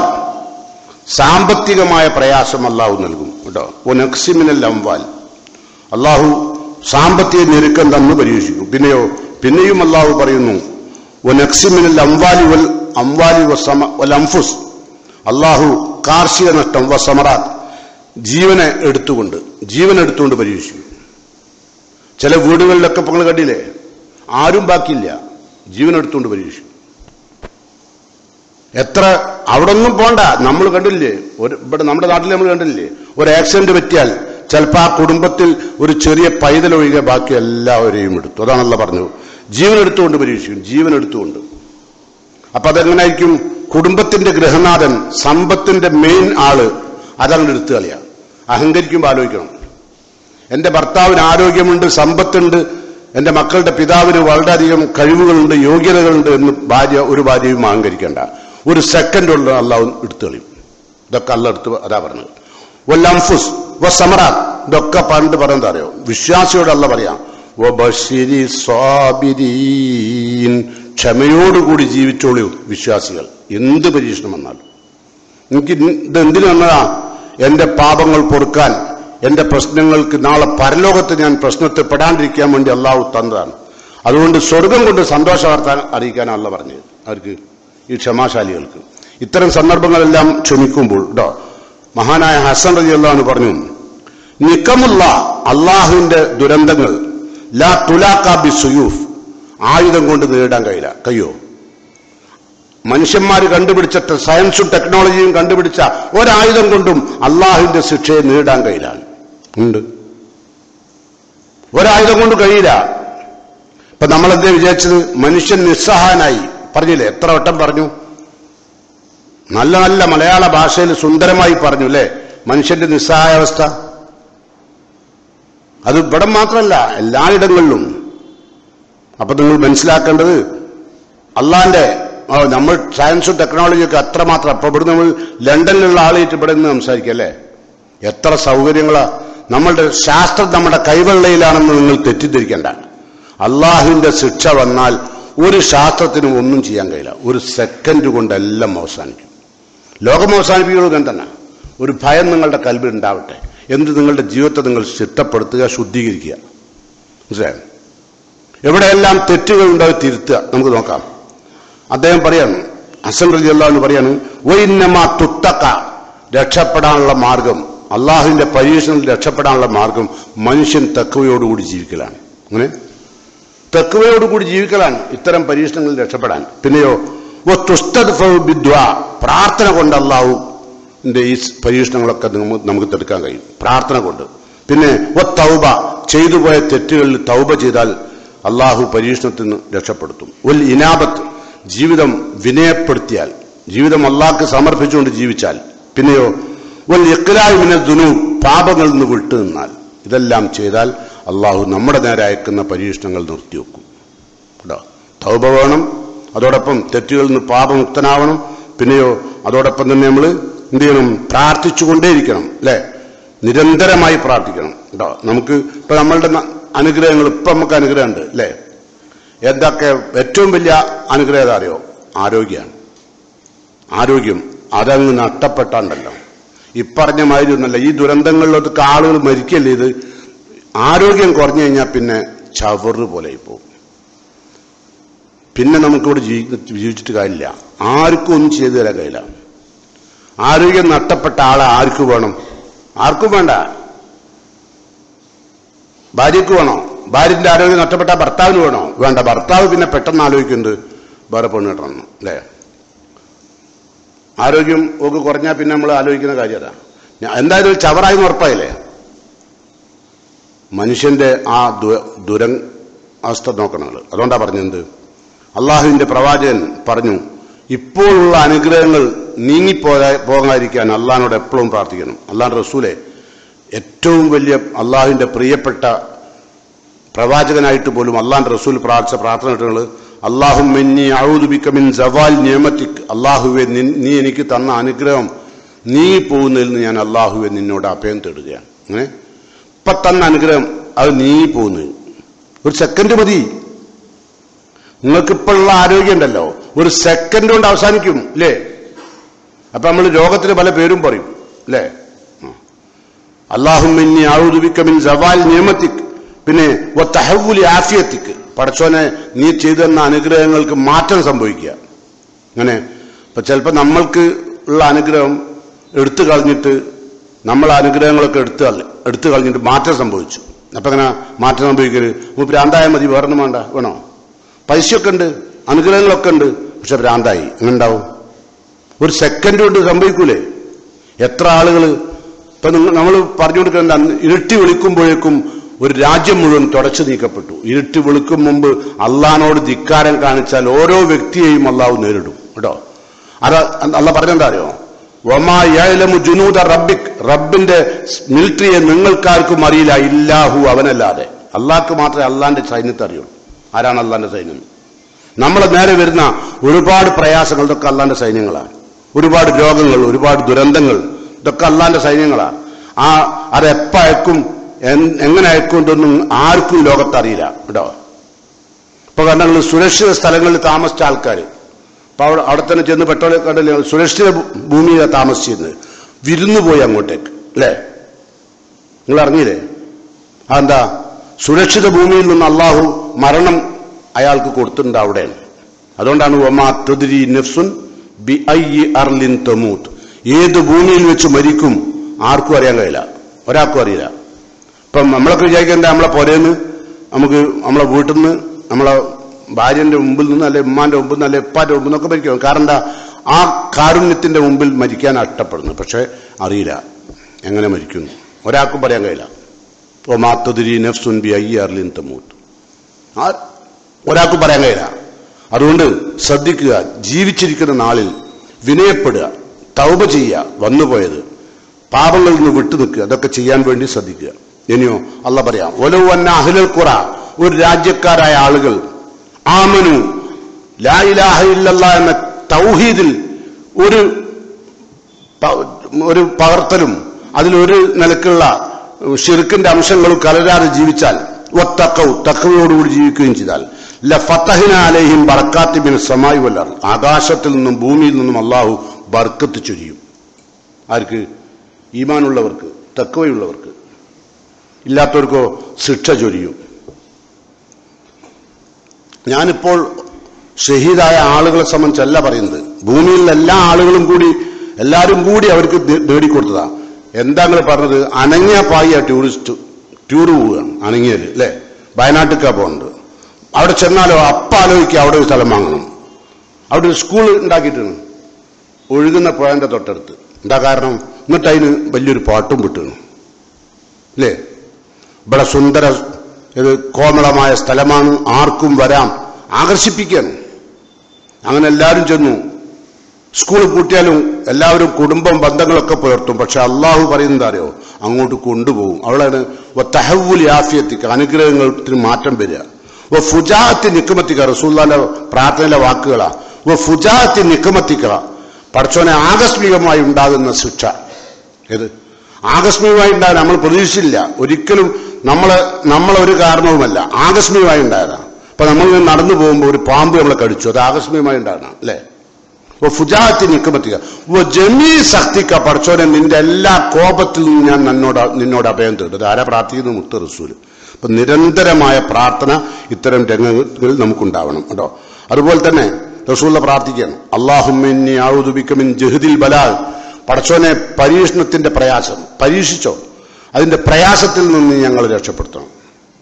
സാമ്പത്തികമായ പ്രയാസം അള്ളാഹു നൽകും കേട്ടോ വനഖ്സിമിനൽ അംവാൽ അള്ളാഹു സാമ്പത്തിക ഞെരുക്കം തന്നു പരീക്ഷിക്കും പിന്നെയോ പിന്നെയും അള്ളാഹു പറയുന്നു വനഖ്സിമിനൽ അംവാലി വൽ അംവാലി വസമ വൽ അംഫുസ് അള്ളാഹു കാർഷിക നഷ്ടം വസമറാത്ത് ജീവനെ എടുത്തുകൊണ്ട് ജീവൻ എടുത്തുകൊണ്ട് പരീക്ഷിക്കും ചില വീടുകളിലൊക്കെ ഇപ്പൊ നിങ്ങൾ കണ്ടില്ലേ ആരും ബാക്കിയില്ല ജീവൻ എടുത്തുകൊണ്ട് പരീക്ഷിക്കും എത്ര അവിടെ ഒന്നും പോണ്ട നമ്മൾ കണ്ടില്ലേ ഒരു ഇവിടെ നമ്മുടെ നാട്ടിൽ നമ്മൾ കണ്ടില്ലേ ഒരു ആക്സിഡന്റ് പറ്റിയാൽ ചിലപ്പോൾ ആ കുടുംബത്തിൽ ഒരു ചെറിയ പൈതൽ ഒഴികെ ബാക്കി എല്ലാവരെയും എടുത്തു അതാണല്ല പറഞ്ഞു ജീവൻ എടുത്തുകൊണ്ട് പരീക്ഷിക്കും ജീവൻ എടുത്തുകൊണ്ട് അപ്പൊ അതെങ്ങനായിരിക്കും കുടുംബത്തിന്റെ ഗൃഹനാഥൻ സമ്പത്തിന്റെ മെയിൻ ആള് അതങ്ങനെ എടുത്തു കളയാ അഹങ്കരിക്കുമ്പോൾ ആലോചിക്കണം എന്റെ ഭർത്താവിന് ആരോഗ്യമുണ്ട് സമ്പത്തുണ്ട് എന്റെ മക്കളുടെ പിതാവിന് വളരെയധികം കഴിവുകളുണ്ട് യോഗ്യതകളുണ്ട് എന്ന് ഭാര്യ ഒരു ഭാര്യയും അഹങ്കരിക്കേണ്ട ഒരു സെക്കൻഡ് ഉള്ള അള്ളാഹു എടുത്തു കളയും ഇതൊക്കെ അല്ല എടുത്ത് അതാ പറഞ്ഞത് വല്ലംഫുസ് വ സമറാത്ത് ഇതൊക്കെ പണ്ട് പറയുന്നത് അറിയോ വിശ്വാസിയോട് അല്ല പറയാം വബശിരി സ്വാബിരീൻ ക്ഷമയോടുകൂടി ജീവിച്ചോളൂ വിശ്വാസികൾ എന്ത് പരീക്ഷണം വന്നാലും എനിക്ക് ഇത് എന്തിനു വന്നതാ എന്റെ പാപങ്ങൾ പൊറുക്കാൻ എന്റെ പ്രശ്നങ്ങൾക്ക് നാളെ പരലോകത്ത് ഞാൻ പ്രശ്നത്തിൽ പെടാണ്ടിരിക്കാൻ വേണ്ടി അള്ളാഹു തന്നതാണ് അതുകൊണ്ട് സ്വർഗം കൊണ്ട് സന്തോഷ വാർത്ത അറിയിക്കാനല്ല പറഞ്ഞത് അവർക്ക് ഈ ക്ഷമാശാലികൾക്ക് ഇത്തരം സന്ദർഭങ്ങളെല്ലാം ക്ഷമിക്കുമ്പോൾ കേട്ടോ മഹാനായ ഹസൻ റജി അള്ളഹാന്ന് പറഞ്ഞു നിക്കമുള്ള അള്ളാഹുവിന്റെ ദുരന്തങ്ങൾ ലാ തുലാക്കാ ബി സുയൂഫ് ആയുധം കൊണ്ട് നേടാൻ കഴിയില്ല കയ്യോ മനുഷ്യന്മാർ കണ്ടുപിടിച്ച ടെ- സയൻസും ടെക്നോളജിയും കണ്ടുപിടിച്ച ഒരായുധം കൊണ്ടും അള്ളാഹുവിന്റെ ശിക്ഷയെ നേടാൻ കഴിയില്ല ഉണ്ട് ഒരായുധം കൊണ്ട് കഴിയില്ല ഇപ്പൊ നമ്മളെന്തേ വിചാരിച്ചത് മനുഷ്യൻ നിസ്സഹായനായി പറഞ്ഞില്ലേ എത്ര വട്ടം പറഞ്ഞു നല്ല നല്ല മലയാള ഭാഷയിൽ സുന്ദരമായി പറഞ്ഞു അല്ലേ മനുഷ്യന്റെ നിസ്സഹായാവസ്ഥ അത് ഇവിടെ മാത്രമല്ല എല്ലായിടങ്ങളിലും അപ്പൊ നിങ്ങൾ മനസ്സിലാക്കേണ്ടത് അള്ളാന്റെ ആ, നമ്മൾ സയൻസും ടെക്നോളജിയൊക്കെ അത്രമാത്രം അപ്പൊ ഇവിടെ നമ്മൾ ലണ്ടനിലുള്ള ആളായിട്ട് ഇവിടെ നിന്ന് സംസാരിക്കുക അല്ലേ എത്ര സൗകര്യങ്ങളാ നമ്മളുടെ ശാസ്ത്രം നമ്മുടെ കൈവെള്ളയിലാണെന്ന് നിങ്ങൾ തെറ്റിദ്ധരിക്കേണ്ട അള്ളാഹുവിന്റെ ശിക്ഷ വന്നാൽ ഒരു ശാസ്ത്രത്തിനും ഒന്നും ചെയ്യാൻ കഴിയില്ല ഒരു സെക്കൻഡ് കൊണ്ട് എല്ലാം അവസാനിക്കും ലോകം അവസാനിപ്പിക്കുന്നത് ഞാൻ തന്നെ ഒരു ഭയം നിങ്ങളുടെ കൽവിൽ ഉണ്ടാവട്ടെ എന്നിട്ട് നിങ്ങളുടെ ജീവിതത്തെ നിങ്ങൾ ചിട്ടപ്പെടുത്തുക ശുദ്ധീകരിക്കുക മനസ്സിലായോ എവിടെയെല്ലാം തെറ്റുകൾ ഉണ്ടാവും തിരുത്തുക നമുക്ക് നോക്കാം അദ്ദേഹം പറയാണ് ഹസൻ റലി അള്ളാഹു പറയാണ് വൈന്നമാ തുത്തക്ക രക്ഷപ്പെടാനുള്ള മാർഗം അള്ളാഹുവിന്റെ പരീക്ഷണത്തിൽ രക്ഷപ്പെടാനുള്ള മാർഗം മനുഷ്യൻ തക്കവയോടുകൂടി ജീവിക്കലാണ് അങ്ങനെ തക്കവയോടുകൂടി ജീവിക്കലാണ് ഇത്തരം പരീക്ഷണങ്ങളിൽ രക്ഷപ്പെടാൻ പിന്നെയോ "വ തുസ്തദ്ഫഉ ബിദ്വാ പ്രാർത്ഥന കൊണ്ട് അള്ളാഹു ഈ പരീക്ഷണങ്ങളൊക്കെ നമുക്ക് നമുക്ക് തെടുക്കാൻ കഴിയും പ്രാർത്ഥന കൊണ്ട് പിന്നെ "വ തൗബ ചെയ്തു പോയ തെറ്റുകളിൽ തൗബ ചെയ്താൽ അള്ളാഹു പരീക്ഷണത്തിൽ നിന്ന് രക്ഷപ്പെടുത്തും ഒരു ഇനാബത്ത് ജീവിതം വിനയപ്പെടുത്തിയാൽ ജീവിതം അള്ളാഹ്ക്ക് സമർപ്പിച്ചുകൊണ്ട് ജീവിച്ചാൽ പിന്നെയോ ഒരു ഇക്ലായുമിനെ ദുനു പാപങ്ങളിൽ നിന്ന് വിട്ടു നിന്നാൽ ഇതെല്ലാം ചെയ്താൽ അള്ളാഹു നമ്മുടെ നേരെ അയക്കുന്ന പരീക്ഷണങ്ങൾ നിർത്തിവെക്കും കേട്ടോ തൗബ വേണം അതോടൊപ്പം തെറ്റുകളിൽ നിന്ന് പാപമുക്തനാവണം പിന്നെയോ അതോടൊപ്പം തന്നെ നമ്മൾ എന്ത് ചെയ്യണം പ്രാർത്ഥിച്ചുകൊണ്ടേയിരിക്കണം അല്ലെ നിരന്തരമായി പ്രാർത്ഥിക്കണം കേട്ടോ നമുക്ക് ഇപ്പൊ നമ്മളുടെ ന- അനുഗ്രഹങ്ങൾ ഇപ്പൊ നമുക്ക് അനുഗ്രഹമുണ്ട് അല്ലെ എന്തൊക്കെ ഏറ്റവും വലിയ അനുഗ്രഹം ഏതാ അറിയോ ആരോഗ്യമാണ് ആരോഗ്യം അതങ്ങ് നഷ്ടപ്പെട്ടാണ്ടല്ലോ ഇപ്പറഞ്ഞ മാതിരി ഒന്നല്ല ഈ ദുരന്തങ്ങളിലൊക്കെ ആളുകൾ മരിക്കല്ലേ ഇത് ആരോഗ്യം കുറഞ്ഞു കഴിഞ്ഞാൽ പിന്നെ ചവറ് പോലെ പോകും പിന്നെ നമുക്കിവിടെ ജീവി- ജീവിച്ചിട്ട് കാര്യമില്ല ആർക്കും ഒന്നും ചെയ്തു തരാൻ കഴിയില്ല ആരോഗ്യം നഷ്ടപ്പെട്ട ആളെ ആർക്ക് വേണം ആർക്കും വേണ്ട ഭാര്യയ്ക്ക് വേണോ ഭാര്യന്റെ ആരോഗ്യം നഷ്ടപ്പെട്ട ഭർത്താവിന് വേണോ വേണ്ട ഭർത്താവ് പിന്നെ പെട്ടെന്ന് ആലോചിക്കുന്നത് വേറെ പെണ്ണ് കെട്ടണം അല്ലേ ആരോഗ്യം ഒക്കെ കുറഞ്ഞാൽ പിന്നെ നമ്മൾ ആലോചിക്കുന്ന കാര്യം അതാ ഞാൻ- എന്തായാലും ഒരു ചവറായി എന്ന് ഉറപ്പായില്ലേ മനുഷ്യന്റെ ആ ദു- ദുരൻ അവസ്ഥ നോക്കണം നിങ്ങൾ അതുകൊണ്ടാ പറഞ്ഞത് അള്ളാഹുവിന്റെ പ്രവാചകൻ പറഞ്ഞു ഇപ്പോഴുള്ള അനുഗ്രഹങ്ങൾ നീങ്ങിപ്പോകാ പോകാതിരിക്കാൻ അള്ളാഹിനോട് എപ്പോഴും പ്രാർത്ഥിക്കണം അള്ളാഹ് റസൂലെ ഏറ്റവും വലിയ അള്ളാഹുവിന്റെ പ്രിയപ്പെട്ട പ്രവാചകനായിട്ട് പോലും അള്ളാഹിന്റെ റസൂൽ പ്രാർത്ഥിച്ച പ്രാർത്ഥന കിട്ടുന്നത് അള്ളാഹു മിന്നി ഔദുബിക്കമിൻ ജവാൽ നിയമത്തിക് അള്ളാഹുവെ നിൻ- നീ എനിക്ക് തന്ന അനുഗ്രഹം നീങ്ങിപ്പോകുന്നതിൽ നിന്ന് ഞാൻ അള്ളാഹുവെ നിന്നോട് അഭയം തേടുകയാണ് അങ്ങനെ ഇപ്പൊ തന്ന അനുഗ്രഹം അത് നീങ്ങിപ്പോകുന്നു ഒരു സെക്കൻഡ് മതി നിങ്ങൾക്ക് ഇപ്പോഴുള്ള ആരോഗ്യം ഉണ്ടല്ലോ ഒരു സെക്കൻഡ് കൊണ്ട് അവസാനിക്കും അല്ലേ അപ്പൊ നമ്മൾ രോഗത്തിന് പല പേരും പറയും അല്ലേ അള്ളാഹുമിന്നി ഔദുബിക്കമിൻ ജവാൽ നിയമത്തിക് പിന്നെ തഹവുലി ആഫിയത്തിക്ക് പടച്ചോനെ നീ ചെയ്തു തന്ന അനുഗ്രഹങ്ങൾക്ക് മാറ്റം സംഭവിക്കുക അങ്ങനെ ഇപ്പൊ ചിലപ്പോൾ നമ്മൾക്ക് ഉള്ള അനുഗ്രഹം എടുത്തു കളഞ്ഞിട്ട് നമ്മൾ അനുഗ്രഹങ്ങളൊക്കെ എടുത്തു കള- എടുത്തു കളഞ്ഞിട്ട് മാറ്റം സംഭവിച്ചു അപ്പൊ അങ്ങനെ മാറ്റം സംഭവിക്കരുത് നമുക്ക് ഭ്രാന്തായാൽ മതി വേറൊന്നും വേണ്ട വേണോ പൈസയൊക്കെ ഉണ്ട് അനുഗ്രഹങ്ങളൊക്കെ ഉണ്ട് പക്ഷെ ഭ്രാന്തായി അങ്ങനെ ഉണ്ടാവും ഒരു സെക്കൻഡ് കൊണ്ട് സംഭവിക്കൂലേ എത്ര ആളുകൾ ഇപ്പൊ നമ്മൾ പറഞ്ഞു കൊടുക്കേണ്ട അന്ന് ഇരുട്ടി വിളിക്കുമ്പോഴേക്കും ഒരു രാജ്യം മുഴുവൻ തുടച്ചു നീക്കപ്പെട്ടു ഇരുട്ടി വിളിക്കും മുമ്പ് അള്ളഹാനോട് ധിക്കാരം കാണിച്ചാൽ ഓരോ വ്യക്തിയെയും അള്ളാഹു നേരിടും കേട്ടോ അത് അല്ല പറഞ്ഞെന്താ അറിയോ ഒമാലമു ജുനൂദ റബ്ബിക് റബ്ബിന്റെ മിലിറ്ററിയെ നിങ്ങൾക്കാർക്കും അറിയില്ല ഇല്ലാഹു അവനല്ലാതെ അള്ളാഹ്ക്ക് മാത്രമേ അള്ളാന്റെ സൈന്യത്തെ അറിയുള്ളൂ ആരാണ് അള്ളാന്റെ സൈന്യം നമ്മളെ നേരെ വരുന്ന ഒരുപാട് പ്രയാസങ്ങൾ ഇതൊക്കെ അള്ളാന്റെ സൈന്യങ്ങളാണ് ഒരുപാട് രോഗങ്ങൾ ഒരുപാട് ദുരന്തങ്ങൾ ഇതൊക്കെ അള്ളാന്റെ സൈന്യങ്ങളാണ് ആ അതെപ്പ അയക്കും എൻ- എങ്ങനെ അയക്കും ഇതൊന്നും ആർക്കും ലോകത്ത് അറിയില്ല കേട്ടോ ഇപ്പൊ കണ്ടെങ്കിൽ സുരക്ഷിത സ്ഥലങ്ങളിൽ താമസിച്ച ആൾക്കാർ അപ്പൊ അവിടെ അവിടെ തന്നെ ചെന്ന് പെട്രോൾ കണ്ടില്ല സുരക്ഷിത ഭൂ- ഭൂമിയിലാണ് താമസിച്ചിരുന്നത് വിരുന്നു പോയി അങ്ങോട്ടേക്ക് അല്ലേ നിങ്ങൾ അറിഞ്ഞില്ലേ അതെന്താ സുരക്ഷിത ഭൂമിയിൽ നിന്ന് അള്ളാഹു മരണം അയാൾക്ക് കൊടുത്തിട്ടുണ്ട് അവിടെ അതുകൊണ്ടാണ് ഒമാ തുതിരി നഫ്സുൻ ബി ഐ അർലിൻ തമൂത്ത് ഏത് ഭൂമിയിൽ വെച്ച് മരിക്കും ആർക്കും അറിയാൻ കഴിയില്ല ഒരാൾക്കും അറിയില്ല ഇപ്പം നമ്മളൊക്കെ വിചാരിക്കേണ്ട നമ്മളെ പുരേന്ന് നമുക്ക് നമ്മളെ വീട്ടിൽ നിന്ന് നമ്മളെ ഭാര്യന്റെ മുമ്പിൽ നിന്ന് അല്ലെ ഉമ്മാന്റെ മുമ്പിൽ നിന്ന് അല്ലെ ഉപ്പാന്റെ മുമ്പിൽ നിന്നൊക്കെ മരിക്കും കാരണം എന്താ ആ കാരുണ്യത്തിന്റെ മുമ്പിൽ മരിക്കാൻ ഇഷ്ടപ്പെടുന്നു പക്ഷെ അറിയില്ല എങ്ങനെ മരിക്കുന്നു ഒരാൾക്കും പറയാൻ കഴിയില്ല ഒമാത്തതിരി നഫ്സുൻ ബി ഐ അർലിൻ തമൂത്ത് ആ ഒരാൾക്ക് പറയാൻ കഴിയില്ല അതുകൊണ്ട് ശ്രദ്ധിക്കുക ജീവിച്ചിരിക്കുന്ന നാളിൽ വിനയപ്പെടുക തൗബ ചെയ്യുക വന്നുപോയത് പാപങ്ങളിൽ നിന്ന് വിട്ടു നിൽക്കുക അതൊക്കെ ചെയ്യാൻ വേണ്ടി ശ്രദ്ധിക്കുക ഇനിയോ അല്ല പറയാം ഒലോ വന്ന അഹിലൽ കുറ ഒരു രാജ്യക്കാരായ ആളുകൾ ആമനു ലാ ഇലാഹ ഇല്ലല്ല എന്ന തൗഹീദിൽ ഒരു പ- ഒരു പകർത്തലും അതിലൊരു നിലക്കുള്ള ഷിർക്കിന്റെ അംശങ്ങളും കലരാതെ ജീവിച്ചാൽ ഒത്തക്കവും തക്കവയോടുകൂടി ജീവിക്കുകയും ചെയ്താൽ ല ഫത്തഹിന അലൈഹിം ബർക്കാത്തി ബിൻ സമായി വല്ലാർ ആകാശത്തിൽ നിന്നും ഭൂമിയിൽ നിന്നും അള്ളാഹു ബർക്കത്ത് ചൊരിയും ആർക്ക് ഈമാനുള്ളവർക്ക് തക്കവയുള്ളവർക്ക് ഇല്ലാത്തവർക്കോ ശിക്ഷ ചൊരിയും ഞാനിപ്പോൾ ഷഹീദായ ആളുകളെ സംബന്ധിച്ചല്ല പറയുന്നത് ഭൂമിയിലുള്ള എല്ലാ ആളുകളും കൂടി എല്ലാവരും കൂടി അവർക്ക് നേ- നേടിക്കൊടുത്തതാ എന്താ നിങ്ങൾ പറഞ്ഞത് അനങ്ങിയ പായ ടൂറിസ്റ്റ് ടൂർ പോവുകയാണ് അനങ്ങിയല് അല്ലേ വയനാട്ടിലേക്കാ പോകുന്നത് അവിടെ ചെന്നാലോ അപ്പ ആലോചിക്കുക അവിടെ ഒരു സ്ഥലം വാങ്ങണം അവിടെ ഒരു സ്കൂൾ ഉണ്ടാക്കിയിട്ടാണ് ഒഴുകുന്ന പുഴന്റെ തൊട്ടടുത്ത് എന്താ കാരണം എന്നിട്ട് അതിന് വലിയൊരു പാട്ടും വിട്ടുകയാണ് അല്ലേ ഇവിടെ സുന്ദര ഇത് കോമളമായ സ്ഥലമാണ് ആർക്കും വരാം ആകർഷിപ്പിക്കാൻ അങ്ങനെ എല്ലാവരും ചെന്നു സ്കൂൾ പൂട്ടിയാലും എല്ലാവരും കുടുംബം ബന്ധങ്ങളൊക്കെ പുലർത്തും പക്ഷെ അള്ളാഹു പറയുന്നത് അറിയോ അങ്ങോട്ട് കൊണ്ടുപോകും അവളാണ് തഹവുൽ യാഫിയത്തിക്ക് അനുഗ്രഹത്തിന് മാറ്റം വരിക ഓ ഫുജാത്തി നിക്കുമത്തിക്ക റസൂല്ലാന്റെ പ്രാർത്ഥനയിലെ വാക്കുകളാ ഓ ഫുജാത്തി നിക്കുമത്തിക്ക പഠിച്ചോനെ ആകസ്മികമായി ഉണ്ടാകുന്ന ശിക്ഷ ഏത് ആകസ്മികമായി ഉണ്ടായ നമ്മൾ പ്രതീക്ഷിച്ചില്ല ഒരിക്കലും നമ്മളെ നമ്മളൊരു കാരണവുമല്ല ആകസ്മികമായി ഉണ്ടായതാണ് അപ്പൊ നമ്മൾ ഇങ്ങനെ നടന്നു പോകുമ്പോൾ ഒരു പാമ്പ് നമ്മളെ കടിച്ചു അത് ആകസ്മികമായി ഉണ്ടാകണം അല്ലേ ഓ ഫുജാത്തി നിക്കുമത്തിക്ക ഓ ജമീ ശക്തിക്ക പഠിച്ചോനെ നിന്റെ എല്ലാ കോപത്തിൽ നിന്നും ഞാൻ നിന്നോട് നിന്നോട് അഭയം തേടും ഇത് ആരാ പ്രാർത്ഥിക്കുന്നത് മുത്ത് റസൂല് അപ്പൊ നിരന്തരമായ പ്രാർത്ഥന ഇത്തരം രംഗങ്ങളിൽ നമുക്കുണ്ടാവണം കേട്ടോ അതുപോലെ തന്നെ റസൂല പ്രാർത്ഥിക്കണം അള്ളാഹുമിൻ ജഹദിൽ ബലാൽ പടച്ചോനെ പരീക്ഷണത്തിന്റെ പ്രയാസം പരീക്ഷിച്ചോ അതിന്റെ പ്രയാസത്തിൽ നിന്ന് ഞങ്ങൾ രക്ഷപ്പെടുത്തണം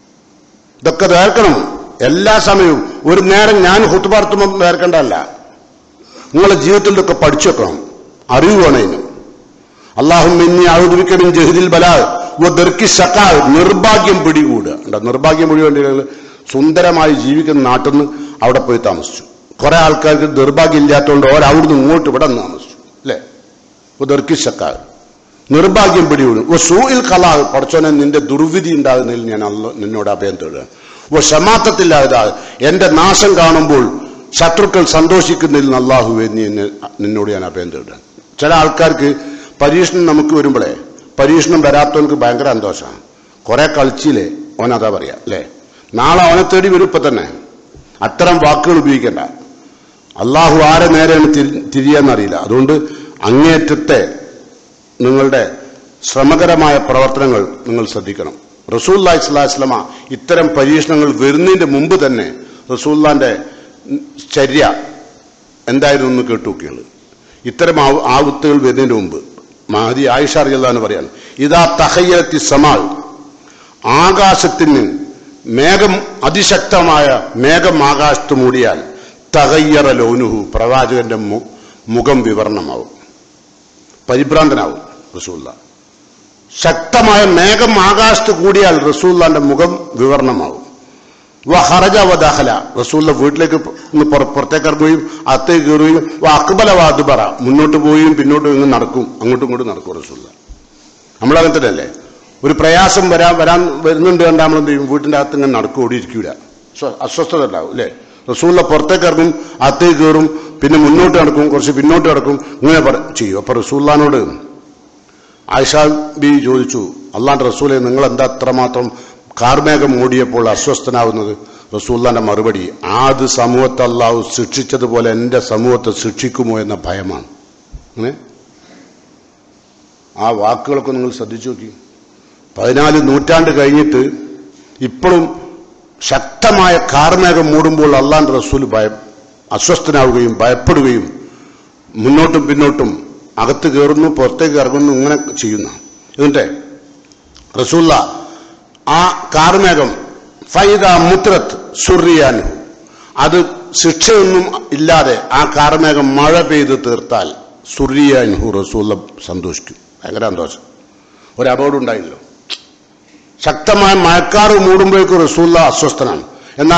ഇതൊക്കെ നേർക്കണം എല്ലാ സമയവും ഒരു നേരം ഞാൻ ഹുത്തുപാർത്തുമ്പോൾ നേർക്കേണ്ടതല്ല നിങ്ങളെ ജീവിതത്തിൽ ഇതൊക്കെ പഠിച്ചു വെക്കണം അറിവ് വേണം ഇതിന് അള്ളാഹും മിന്നി ഔദ്യോഗിക്കമിൻ ജഹദിൽ ബലാൽ ദർക്കി സക്കാൽ നിർഭാഗ്യം പിടികൂടുക ഉണ്ടോ നിർഭാഗ്യം പിടികൂടി സുന്ദരമായി ജീവിക്കുന്ന നാട്ടിൽ നിന്ന് അവിടെ പോയി താമസിച്ചു കുറെ ആൾക്കാർക്ക് നിർഭാഗ്യം ഇല്ലാത്തതുകൊണ്ട് ഓരവിടുന്ന് ഇങ്ങോട്ട് ഇവിടെ നിന്ന് താമസിച്ചു അല്ലേ ദർക്കി സക്കാൽ നിർഭാഗ്യം പിടികൂടും ഓ സൂയിൽ കലാ പഠിച്ചോനെ നിന്റെ ദുർവിധി ഉണ്ടാകുന്നതിൽ ഞാൻ അല്ല നിന്നോട് അഭയം തേടുക ഓ ക്ഷമാത്തത്തില്ലാതെ എന്റെ നാശം കാണുമ്പോൾ ശത്രുക്കൾ സന്തോഷിക്കുന്നതിൽ അള്ളാഹുവെ നീ എന്നെ നിന്നോട് ഞാൻ അഭയം തേടുക ചില ആൾക്കാർക്ക് പരീക്ഷണം നമുക്ക് വരുമ്പോഴേ പരീക്ഷണം വരാത്തവനക്ക് ഭയങ്കര സന്തോഷമാണ് കുറെ കളിച്ചില്ലേ അവൻ അതാ പറയാ അല്ലേ നാളെ അവനെ തേടി വരും ഇപ്പൊ തന്നെ അത്തരം വാക്കുകൾ ഉപയോഗിക്കണ്ട അള്ളാഹു ആരെ നേരെയാണ് തിരി- തിരിയാന്നറിയില്ല അതുകൊണ്ട് അങ്ങേറ്റത്തെ നിങ്ങളുടെ ശ്രമകരമായ പ്രവർത്തനങ്ങൾ നിങ്ങൾ ശ്രദ്ധിക്കണം റസൂല്ലാ ഇസ്ലാസ്ലമ ഇത്തരം പരീക്ഷണങ്ങൾ വരുന്നതിന്റെ മുമ്പ് തന്നെ റസൂല്ലാന്റെ ചര്യ എന്തായിരുന്നു എന്ന് കേട്ടുനോക്കിയുള്ളൂ ഇത്തരം ആവ- ആപത്തുകൾ വരുന്നതിന് മുമ്പ് മഹദി ആയിഷ അറിയാന്ന് പറയാണ് ഇതാ തഹയ്യത്തി സമാൾ ആകാശത്തിന് മേഘം അതിശക്തമായ മേഘം ആകാശത്ത് മൂടിയാൽ തകയ്യറ ലോനുഹു പ്രവാചകന്റെ മു- മുഖം വിവരണമാവും പരിഭ്രാന്തനാവും റസൂല്ല ശക്തമായ മേഘം ആകാശത്ത് കൂടിയാൽ റസൂല്ലാന്റെ മുഖം വിവരണമാവും വഹറജ വദഹല റസൂല്ല വീട്ടിലേക്ക് ഒന്ന് പുറ- പുറത്തേക്ക് ഇറങ്ങുകയും അകത്തേക്ക് കയറുകയും വ അക്ബല വാദുബറ മുന്നോട്ട് പോവുകയും പിന്നോട്ട് ഇങ്ങ് നടക്കും അങ്ങോട്ടും ഇങ്ങോട്ടും നടക്കും റസൂല്ല നമ്മളങ്ങനെ തന്നെയല്ലേ ഒരു പ്രയാസം വരാൻ വരാൻ വരുന്നുണ്ട് കണ്ടാൽ നമ്മൾ എന്ത് ചെയ്യും വീട്ടിന്റെ അകത്ത് ഇങ്ങനെ നടക്കും ഓടിയിരിക്കൂല സ്വ- അസ്വസ്ഥത ഉണ്ടാവും അല്ലേ റസൂല്ല പുറത്തേക്ക് ഇറങ്ങും അകത്തേക്ക് കയറും പിന്നെ മുന്നോട്ട് നടക്കും കുറച്ച് പിന്നോട്ട് നടക്കും ഇങ്ങനെ പറ- ചെയ്യും അപ്പൊ റസൂല്ലാനോട് ആയിഷ ബി ചോദിച്ചു അള്ളാന്റെ റസൂലെ നിങ്ങൾ എന്താ അത്രമാത്രം കാർമേഘം മൂടിയപ്പോൾ അസ്വസ്ഥനാവുന്നത് റസൂല്ലാന്റെ മറുപടി ആത് സമൂഹത്തെ അള്ളാഹു ശിക്ഷിച്ചതുപോലെ എന്റെ സമൂഹത്തെ ശിക്ഷിക്കുമോ എന്ന ഭയമാണ് അങ്ങനെ ആ വാക്കുകളൊക്കെ നിങ്ങൾ ശ്രദ്ധിച്ചു നോക്കി പതിനാല് നൂറ്റാണ്ട് കഴിഞ്ഞിട്ട് ഇപ്പോഴും ശക്തമായ കാർമേഘം മൂടുമ്പോൾ അള്ളാന്റെ റസൂൽ ഭയം അസ്വസ്ഥനാവുകയും ഭയപ്പെടുകയും മുന്നോട്ടും പിന്നോട്ടും അകത്ത് കയറുന്നു പുറത്തേക്ക് ഇറങ്ങുന്നു ഇങ്ങനെ ചെയ്യുന്ന എന്നിട്ട് റസൂല്ല ആ കാർമേഘം ഫൈദ മുത്രത്ത് സുറിയാനു അത് ശിക്ഷയൊന്നും ഇല്ലാതെ ആ കാർമേഘം മഴ പെയ്ത് തീർത്താൽ സുറിയാൻഹു റസൂല്ല സന്തോഷിക്കും ഭയങ്കര സന്തോഷം ഒരു അപകടം ഉണ്ടായില്ലോ ശക്തമായ മഴക്കാറ് മൂടുമ്പോഴേക്കും റസൂല്ല അസ്വസ്ഥനാണ് എന്നാൽ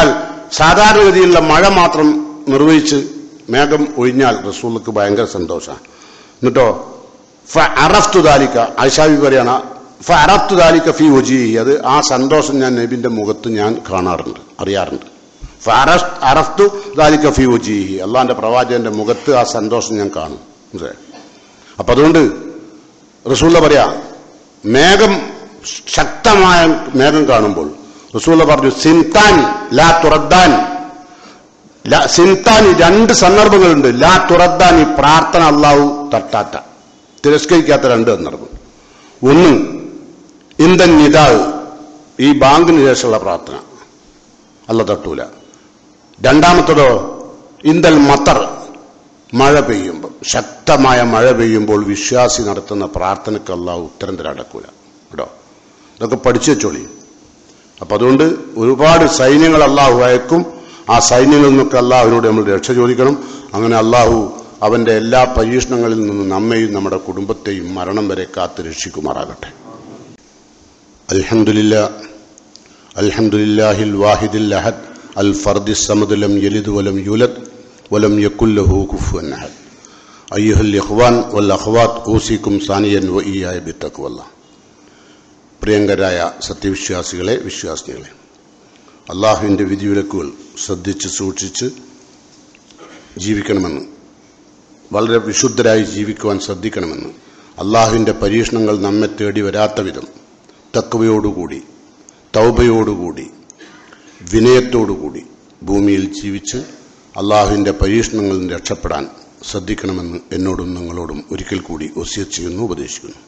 സാധാരണഗതിയിലുള്ള മഴ മാത്രം നിർവഹിച്ച് മേഘം ഒഴിഞ്ഞാൽ റസൂൾക്ക് ഭയങ്കര സന്തോഷമാണ് എന്നിട്ടോ ഫ അറഫ്തു ദാലിക്ക ആയിഷാബി പറയാണ് ഫ അറഫ്തു ദാലിക്ക ഫി ഒജി അത് ആ സന്തോഷം ഞാൻ നബിന്റെ മുഖത്ത് ഞാൻ കാണാറുണ്ട് അറിയാറുണ്ട് ഫ അറഫ്- അറഫ്തു ദാലിക്ക ഫി ഒജി അള്ളാന്റെ പ്രവാചകന്റെ മുഖത്ത് ആ സന്തോഷം ഞാൻ കാണും മനസ്സിലായോ? അപ്പൊ അതുകൊണ്ട് റസൂല്ല പറയാ മേഘം ശക്തമായ മേഘം കാണുമ്പോൾ റസൂല്ല പറഞ്ഞു സിൻതാൻ ലാ തുറദ്ദാൻ ലാ- സിൻതാനി രണ്ട് സന്ദർഭങ്ങളുണ്ട് ലാ തുറദ്ദാനി പ്രാർത്ഥന അള്ളാഹു തട്ടാത്ത തിരസ്കരിക്കാത്ത രണ്ട് സന്ദർഭം ഒന്ന് ഇന്ദൻ നിതാവ് ഈ ബാങ്കിന് ശേഷമുള്ള പ്രാർത്ഥന അല്ല തട്ടൂല രണ്ടാമത്തതോ ഇന്ദൽ മത്തർ മഴ പെയ്യുമ്പോൾ ശക്തമായ മഴ പെയ്യുമ്പോൾ വിശ്വാസി നടത്തുന്ന പ്രാർത്ഥനയ്ക്ക് അള്ളാഹു ഉത്തരം തരാടക്കൂല കേട്ടോ ഇതൊക്കെ പഠിച്ചു വെച്ചോളി അപ്പൊ അതുകൊണ്ട് ഒരുപാട് സൈന്യങ്ങൾ അള്ളാഹു അയക്കും ആ സൈന്യങ്ങളിൽ നിന്നൊക്കെ അള്ളാഹുവിനോട് നമ്മൾ രക്ഷ ചോദിക്കണം അങ്ങനെ അള്ളാഹു അവന്റെ എല്ലാ പരീക്ഷണങ്ങളിൽ നിന്നും നമ്മയും നമ്മുടെ കുടുംബത്തെയും മരണം വരെ കാത്ത് രക്ഷിക്കുമാറാകട്ടെ അൽഹംദുലില്ല അൽഹംദുലില്ലാഹിൽ വാഹിദിൽ അഹദ് അൽ ഫർദി സമദ് ലം യലിദ് വലം യുലദ് വലം യക്കുല്ലഹു കുഫുവൻ അഹദ് അയ്യുഹൽ ഇഖ്വാൻ വൽ അഖ്വാത്ത് ഊസിക്കും സാനിയൻ വ ഇയായ ബിത്തഖ്വല്ലാ പ്രിയങ്കരായ സത്യവിശ്വാസികളെ വിശ്വാസികളെ അള്ളാഹുവിൻ്റെ വിധിവിലക്കുകൾ ശ്രദ്ധിച്ച് സൂക്ഷിച്ച് ജീവിക്കണമെന്ന് വളരെ വിശുദ്ധരായി ജീവിക്കുവാൻ ശ്രദ്ധിക്കണമെന്ന് അള്ളാഹുവിൻ്റെ പരീക്ഷണങ്ങൾ നമ്മെ തേടി വരാത്ത വിധം തക്കവയോടുകൂടി തൗബയോടുകൂടി വിനയത്തോടുകൂടി ഭൂമിയിൽ ജീവിച്ച് അള്ളാഹുവിൻ്റെ പരീക്ഷണങ്ങളിൽ നിന്ന് രക്ഷപ്പെടാൻ ശ്രദ്ധിക്കണമെന്ന് എന്നോടും നിങ്ങളോടും ഒരിക്കൽ കൂടി ഒസ്യത്ത് ചെയ്യുന്നു ഉപദേശിക്കുന്നു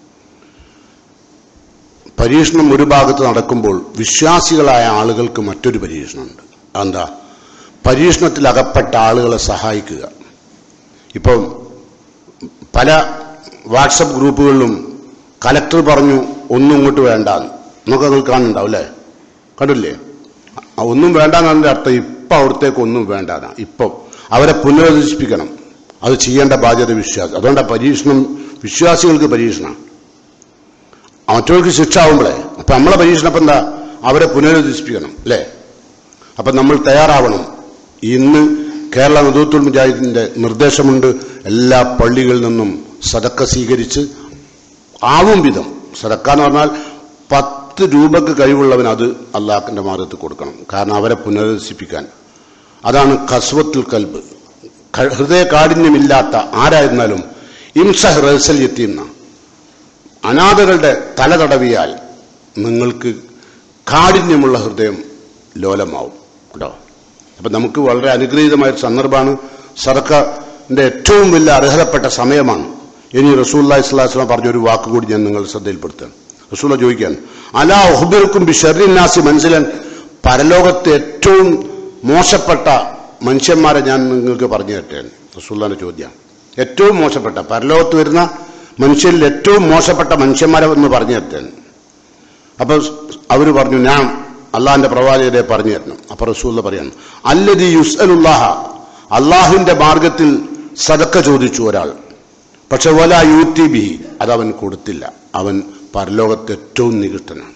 പരീക്ഷണം ഒരു ഭാഗത്ത് നടക്കുമ്പോൾ വിശ്വാസികളായ ആളുകൾക്ക് മറ്റൊരു പരീക്ഷണമുണ്ട് എന്താ പരീക്ഷണത്തിൽ അകപ്പെട്ട ആളുകളെ സഹായിക്കുക ഇപ്പം പല വാട്സപ്പ് ഗ്രൂപ്പുകളിലും കലക്ടർ പറഞ്ഞു ഒന്നും ഇങ്ങോട്ട് വേണ്ട നമുക്ക് നിങ്ങൾ കാണുന്നുണ്ടാവും അല്ലേ കണ്ടില്ലേ ആ ഒന്നും വേണ്ടെന്നതിന്റെ അർത്ഥം ഇപ്പം അവിടത്തേക്ക് ഒന്നും വേണ്ടാന്നാ ഇപ്പം അവരെ പുനരുദ്ധരിപ്പിക്കണം അത് ചെയ്യേണ്ട ബാധ്യത വിശ്വാസം അതുകൊണ്ടാണ് പരീക്ഷണം വിശ്വാസികൾക്ക് പരീക്ഷണം മറ്റവർക്ക് ശിക്ഷ ആവുമ്പോഴേ അപ്പൊ നമ്മളെ പരീക്ഷണം ഇപ്പൊ എന്താ അവരെ പുനരുദ്ധരിപ്പിക്കണം അല്ലേ അപ്പൊ നമ്മൾ തയ്യാറാവണം ഇന്ന് കേരള നദൂത്തുൽ മുജാഹിദിന്റെ നിർദ്ദേശമുണ്ട് എല്ലാ പള്ളികളിൽ നിന്നും സദക്ക സ്വീകരിച്ച് ആവും വിധം സദക്ക എന്ന് പറഞ്ഞാൽ പത്ത് രൂപക്ക് കഴിവുള്ളവൻ അത് അള്ളാഹിന്റെ മാർഗത്തിൽ കൊടുക്കണം കാരണം അവരെ പുനരധിപ്പിക്കാൻ അതാണ് കസ്വത്തുൽ കൽബ് ക- ഹൃദയ കാഠിന്യമില്ലാത്ത ആരായിരുന്നാലും ഇംസഹ് റസൽ എത്തിയെന്ന അനാഥകളുടെ തല തടവിയാൽ നിങ്ങൾക്ക് കാഠിന്യമുള്ള ഹൃദയം ലോലമാവും കേട്ടോ അപ്പൊ നമുക്ക് വളരെ അനുഗ്രഹീതമായ ഒരു സന്ദർഭമാണ് സർക്കാരിന്റെ ഏറ്റവും വലിയ അർഹതപ്പെട്ട സമയമാണ് ഇനി റസൂല്ലാ ഇസ്ലാസ്ലാം പറഞ്ഞൊരു വാക്കുകൂടി ഞാൻ നിങ്ങൾ ശ്രദ്ധയിൽപ്പെടുത്താൻ റസൂല ചോദിക്കാൻ അലാ ഒഹബിർക്കും ബി ഷെറിനാസി മനസ്സിലൻ പരലോകത്തെ ഏറ്റവും മോശപ്പെട്ട മനുഷ്യന്മാരെ ഞാൻ നിങ്ങൾക്ക് പറഞ്ഞു തരട്ടെ റസൂല്ലാന്റെ ചോദ്യം ഏറ്റവും മോശപ്പെട്ട പരലോകത്ത് വരുന്ന മനുഷ്യരിൽ ഏറ്റവും മോശപ്പെട്ട മനുഷ്യന്മാരെ എന്ന് പറഞ്ഞു തരട്ടെ അപ്പൊ അവർ പറഞ്ഞു ഞാൻ അള്ളാഹിന്റെ പ്രവാചകരെ പറഞ്ഞു തരണം അപ്പൊ റസൂല്ല പറയാണ് അല്ലതി യുസ്അലുല്ലാഹ അള്ളാഹുവിന്റെ മാർഗത്തിൽ സദക്ക ചോദിച്ചു ഒരാൾ പക്ഷെ വല യൂത്തി ബിഹി അതവൻ കൊടുത്തില്ല അവൻ പരലോകത്ത് ഏറ്റവും നികൃഷ്ടനാണ്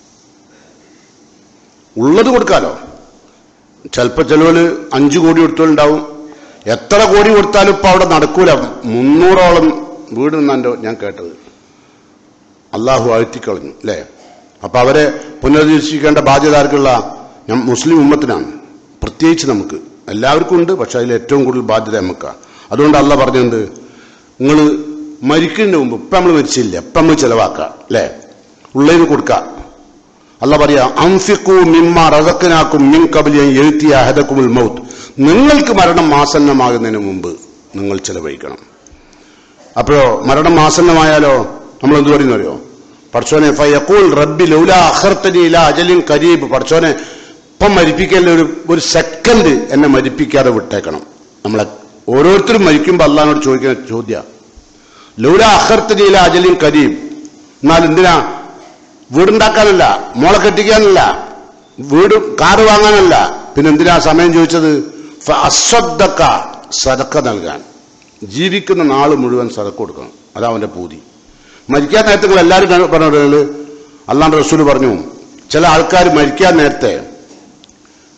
ഉള്ളത് കൊടുക്കാലോ ചിലപ്പോ ചിലവര് അഞ്ചു കോടി കൊടുത്തോണ്ടാവും എത്ര കോടി കൊടുത്താലും ഇപ്പൊ അവിടെ നടക്കൂല മുന്നൂറോളം വീട് നിന്നാണ്ടോ ഞാൻ കേട്ടത് അള്ളാഹു അഴുത്തിക്കളഞ്ഞു അല്ലേ അപ്പൊ അവരെ പുനരുദ്ധരിക്കേണ്ട ബാധ്യത ആർക്കുള്ള ഞാൻ മുസ്ലിം ഉമ്മത്തിനാണ് പ്രത്യേകിച്ച് നമുക്ക് എല്ലാവർക്കും ഉണ്ട് പക്ഷെ അതിൽ ഏറ്റവും കൂടുതൽ ബാധ്യത നമുക്കാണ് അതുകൊണ്ട് അല്ല പറഞ്ഞത് നിങ്ങൾ മരിക്കുന്നതിന് മുമ്പ് ഇപ്പം നമ്മൾ മരിച്ചില്ല ഇപ്പം നമ്മൾ ചെലവാക്കാം അല്ലേ ഉള്ളതിന് കൊടുക്കാം അല്ല പറയാ അംഫിക്കു മിമ്മ റസക്കനാക്കും മിൻ കബലിയൻ എഴുത്തിയ അഹദക്കുമുൽ മൗത്ത് നിങ്ങൾക്ക് മരണം ആസന്നമാകുന്നതിന് മുമ്പ് നിങ്ങൾ ചെലവഴിക്കണം അപ്പോഴോ മരണം ആസന്നമായാലോ നമ്മൾ എന്ത് പറയുന്നു അറിയോ പഠിച്ചോനെ ഫയക്കൂൾ റബ്ബി ലൗല അഖർത്തനി ഇല അജലിൻ കരീബ് പഠിച്ചോനെ ഇപ്പം മരിപ്പിക്കല്ല ഒരു ഒരു സെക്കൻഡ് എന്നെ മരിപ്പിക്കാതെ വിട്ടേക്കണം നമ്മളെ ഓരോരുത്തരും മരിക്കുമ്പോൾ അള്ളഹാനോട് ചോദിക്കുന്ന ചോദ്യ ലൗല അഖർത്തനി ഇല അജലിൻ കരീബ് എന്നാൽ എന്തിനാ വീടുണ്ടാക്കാനല്ല മോളെ കെട്ടിക്കാനല്ല വീട് കാറ് വാങ്ങാനല്ല പിന്നെ എന്തിനാ സമയം ചോദിച്ചത് അശ്വദ്ധക്ക സതക്ക നൽകാൻ ജീവിക്കുന്ന നാള് മുഴുവൻ സതക്ക കൊടുക്കണം അതാ അവന്റെ പൂതി മരിക്കാൻ നേരത്തെ നിങ്ങൾ എല്ലാവരും പറഞ്ഞത് അള്ളാന്റെ റസൂല് പറഞ്ഞു ചില ആൾക്കാർ മരിക്കാൻ നേരത്തെ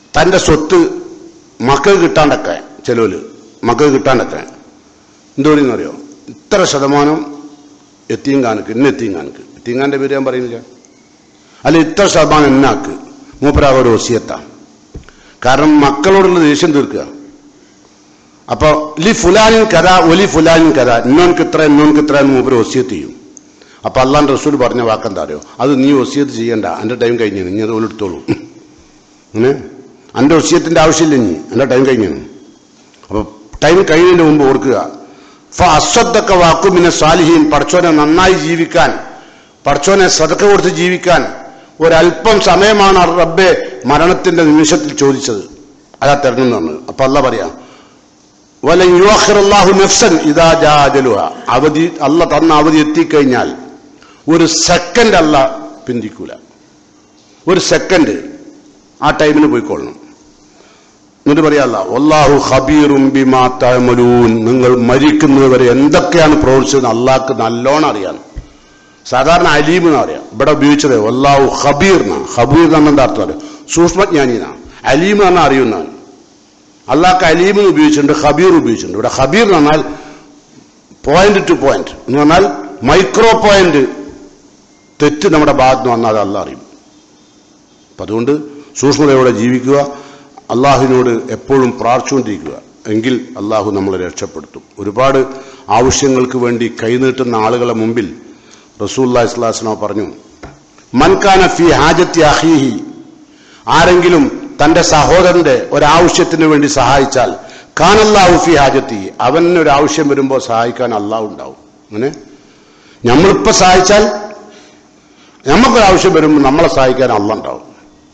തൻ്റെ സ്വത്ത് മക്കൾ കിട്ടാണ്ടൊക്കെ ചെലവില് മക്കൾ കിട്ടാണ്ടൊക്കെ എന്തോടിയെന്നറിയോ ഇത്ര ശതമാനം എത്തിയും കാണിക്ക് ഇന്ന് എത്തിയും കാണിക്ക് എത്തിയങ്കാൻ്റെ പേര് ഞാൻ പറയുന്നില്ല അല്ല ഇത്ര ശതമാനം എന്നാക്ക് മൂപ്പരാക ഒരു ഒസിയത്താണ് കാരണം മക്കളോടുള്ള ദേഷ്യം തീർക്കുക അപ്പൊ ലി ഫുലാനിൻ കഥ ഒലി ഫുലാനിൻ കഥ ഇന്നോൻക്ക് ഇത്ര ഇന്നോൻക്ക് ഇത്ര എന്ന് മൂപ്പര് ഒസിയത്ത് ചെയ്യും അപ്പൊ അള്ളാൻ റസൂൽ പറഞ്ഞ വാക്കെന്താ അറിയോ അത് നീ ഒസിയത്ത് ചെയ്യണ്ട എൻ്റെ ടൈം കഴിഞ്ഞു നീ അത് എടുത്തോളൂ അങ്ങനെ എൻ്റെ ഒസിയത്തിന്റെ ആവശ്യമില്ല ഇനി എൻ്റെ ടൈം കഴിഞ്ഞു അപ്പൊ ടൈം കഴിയുന്നതിന് മുമ്പ് ഓർക്കുക ഫ അസ്വത്തൊക്കെ വാക്കും പിന്നെ സാലിഹീൻ പടച്ചോനെ നന്നായി ജീവിക്കാൻ പടച്ചോനെ സതക്ക കൊടുത്ത് ജീവിക്കാൻ ഒരല്പം സമയമാണ് റബ്ബെ മരണത്തിന്റെ നിമിഷത്തിൽ ചോദിച്ചത് അതാ തരണം എന്ന് പറഞ്ഞത് അപ്പൊ അല്ല പറയാം വല യുവാഹിറല്ലാഹു നഫ്സൻ ഇതാ ജാജലുഹ അവധി അല്ല തന്ന അവധി എത്തിക്കഴിഞ്ഞാൽ ഒരു സെക്കൻഡ് അല്ല പിന്തിക്കൂല ഒരു സെക്കൻഡ് ആ ടൈമിന് പോയിക്കൊള്ളണം എന്നിട്ട് പറയാല്ല ഒല്ലാഹു ഖബീറും ബിമാ തഅമലൂൻ നിങ്ങൾ മരിക്കുന്നത് വരെ എന്തൊക്കെയാണ് പ്രവർത്തിച്ചത് അള്ളാഹ്ക്ക് നല്ലോണം അറിയാം സാധാരണ അലീം എന്ന് പറയാം ഇവിടെ ഉപയോഗിച്ചത് ഒല്ലാഹു ഖബീർ എന്നാണ് ഖബീർ എന്ന് പറഞ്ഞാൽ എന്താ അർത്ഥം അറിയാം സൂക്ഷ്മജ്ഞാനിനാണ് അലീം എന്ന് പറഞ്ഞാൽ അറിയുന്നതാണ് അള്ളാഹ്ക്ക് അലീം എന്ന് ഉപയോഗിച്ചിട്ടുണ്ട് ഖബീർ ഉപയോഗിച്ചിട്ടുണ്ട് ഇവിടെ ഖബീർ എന്ന് പറഞ്ഞാൽ പോയിന്റ് ടു പോയിന്റ് എന്ന് പറഞ്ഞാൽ മൈക്രോ പോയിന്റ് തെറ്റ് നമ്മുടെ ഭാഗത്ത് നിന്ന് വന്നാൽ അത് അല്ല അറിയും അപ്പം അതുകൊണ്ട് സൂക്ഷ്മതയോടെ ജീവിക്കുക അള്ളാഹുവിനോട് എപ്പോഴും പ്രാർത്ഥിച്ചുകൊണ്ടിരിക്കുക എങ്കിൽ അള്ളാഹു നമ്മളെ രക്ഷപ്പെടുത്തും ഒരുപാട് ആവശ്യങ്ങൾക്ക് വേണ്ടി കൈനീട്ടുന്ന ആളുകളെ മുമ്പിൽ റസൂല്ലാ ഇസ്ലാസ്ലാം പറഞ്ഞു മൻകാന ഫി ഹാജത്തി അഹീഹി ആരെങ്കിലും തന്റെ സഹോദരന്റെ ഒരാവശ്യത്തിന് വേണ്ടി സഹായിച്ചാൽ കാനല്ലാഹു ഫി ഹാജത്തി അവന് ഒരു ആവശ്യം വരുമ്പോൾ സഹായിക്കാൻ അള്ളാഹു ഉണ്ടാവും അങ്ങനെ നമ്മളിപ്പോ സഹായിച്ചാൽ നമുക്കൊരാവശ്യം വരുമ്പോൾ നമ്മളെ സഹായിക്കാൻ അള്ള ഉണ്ടാവും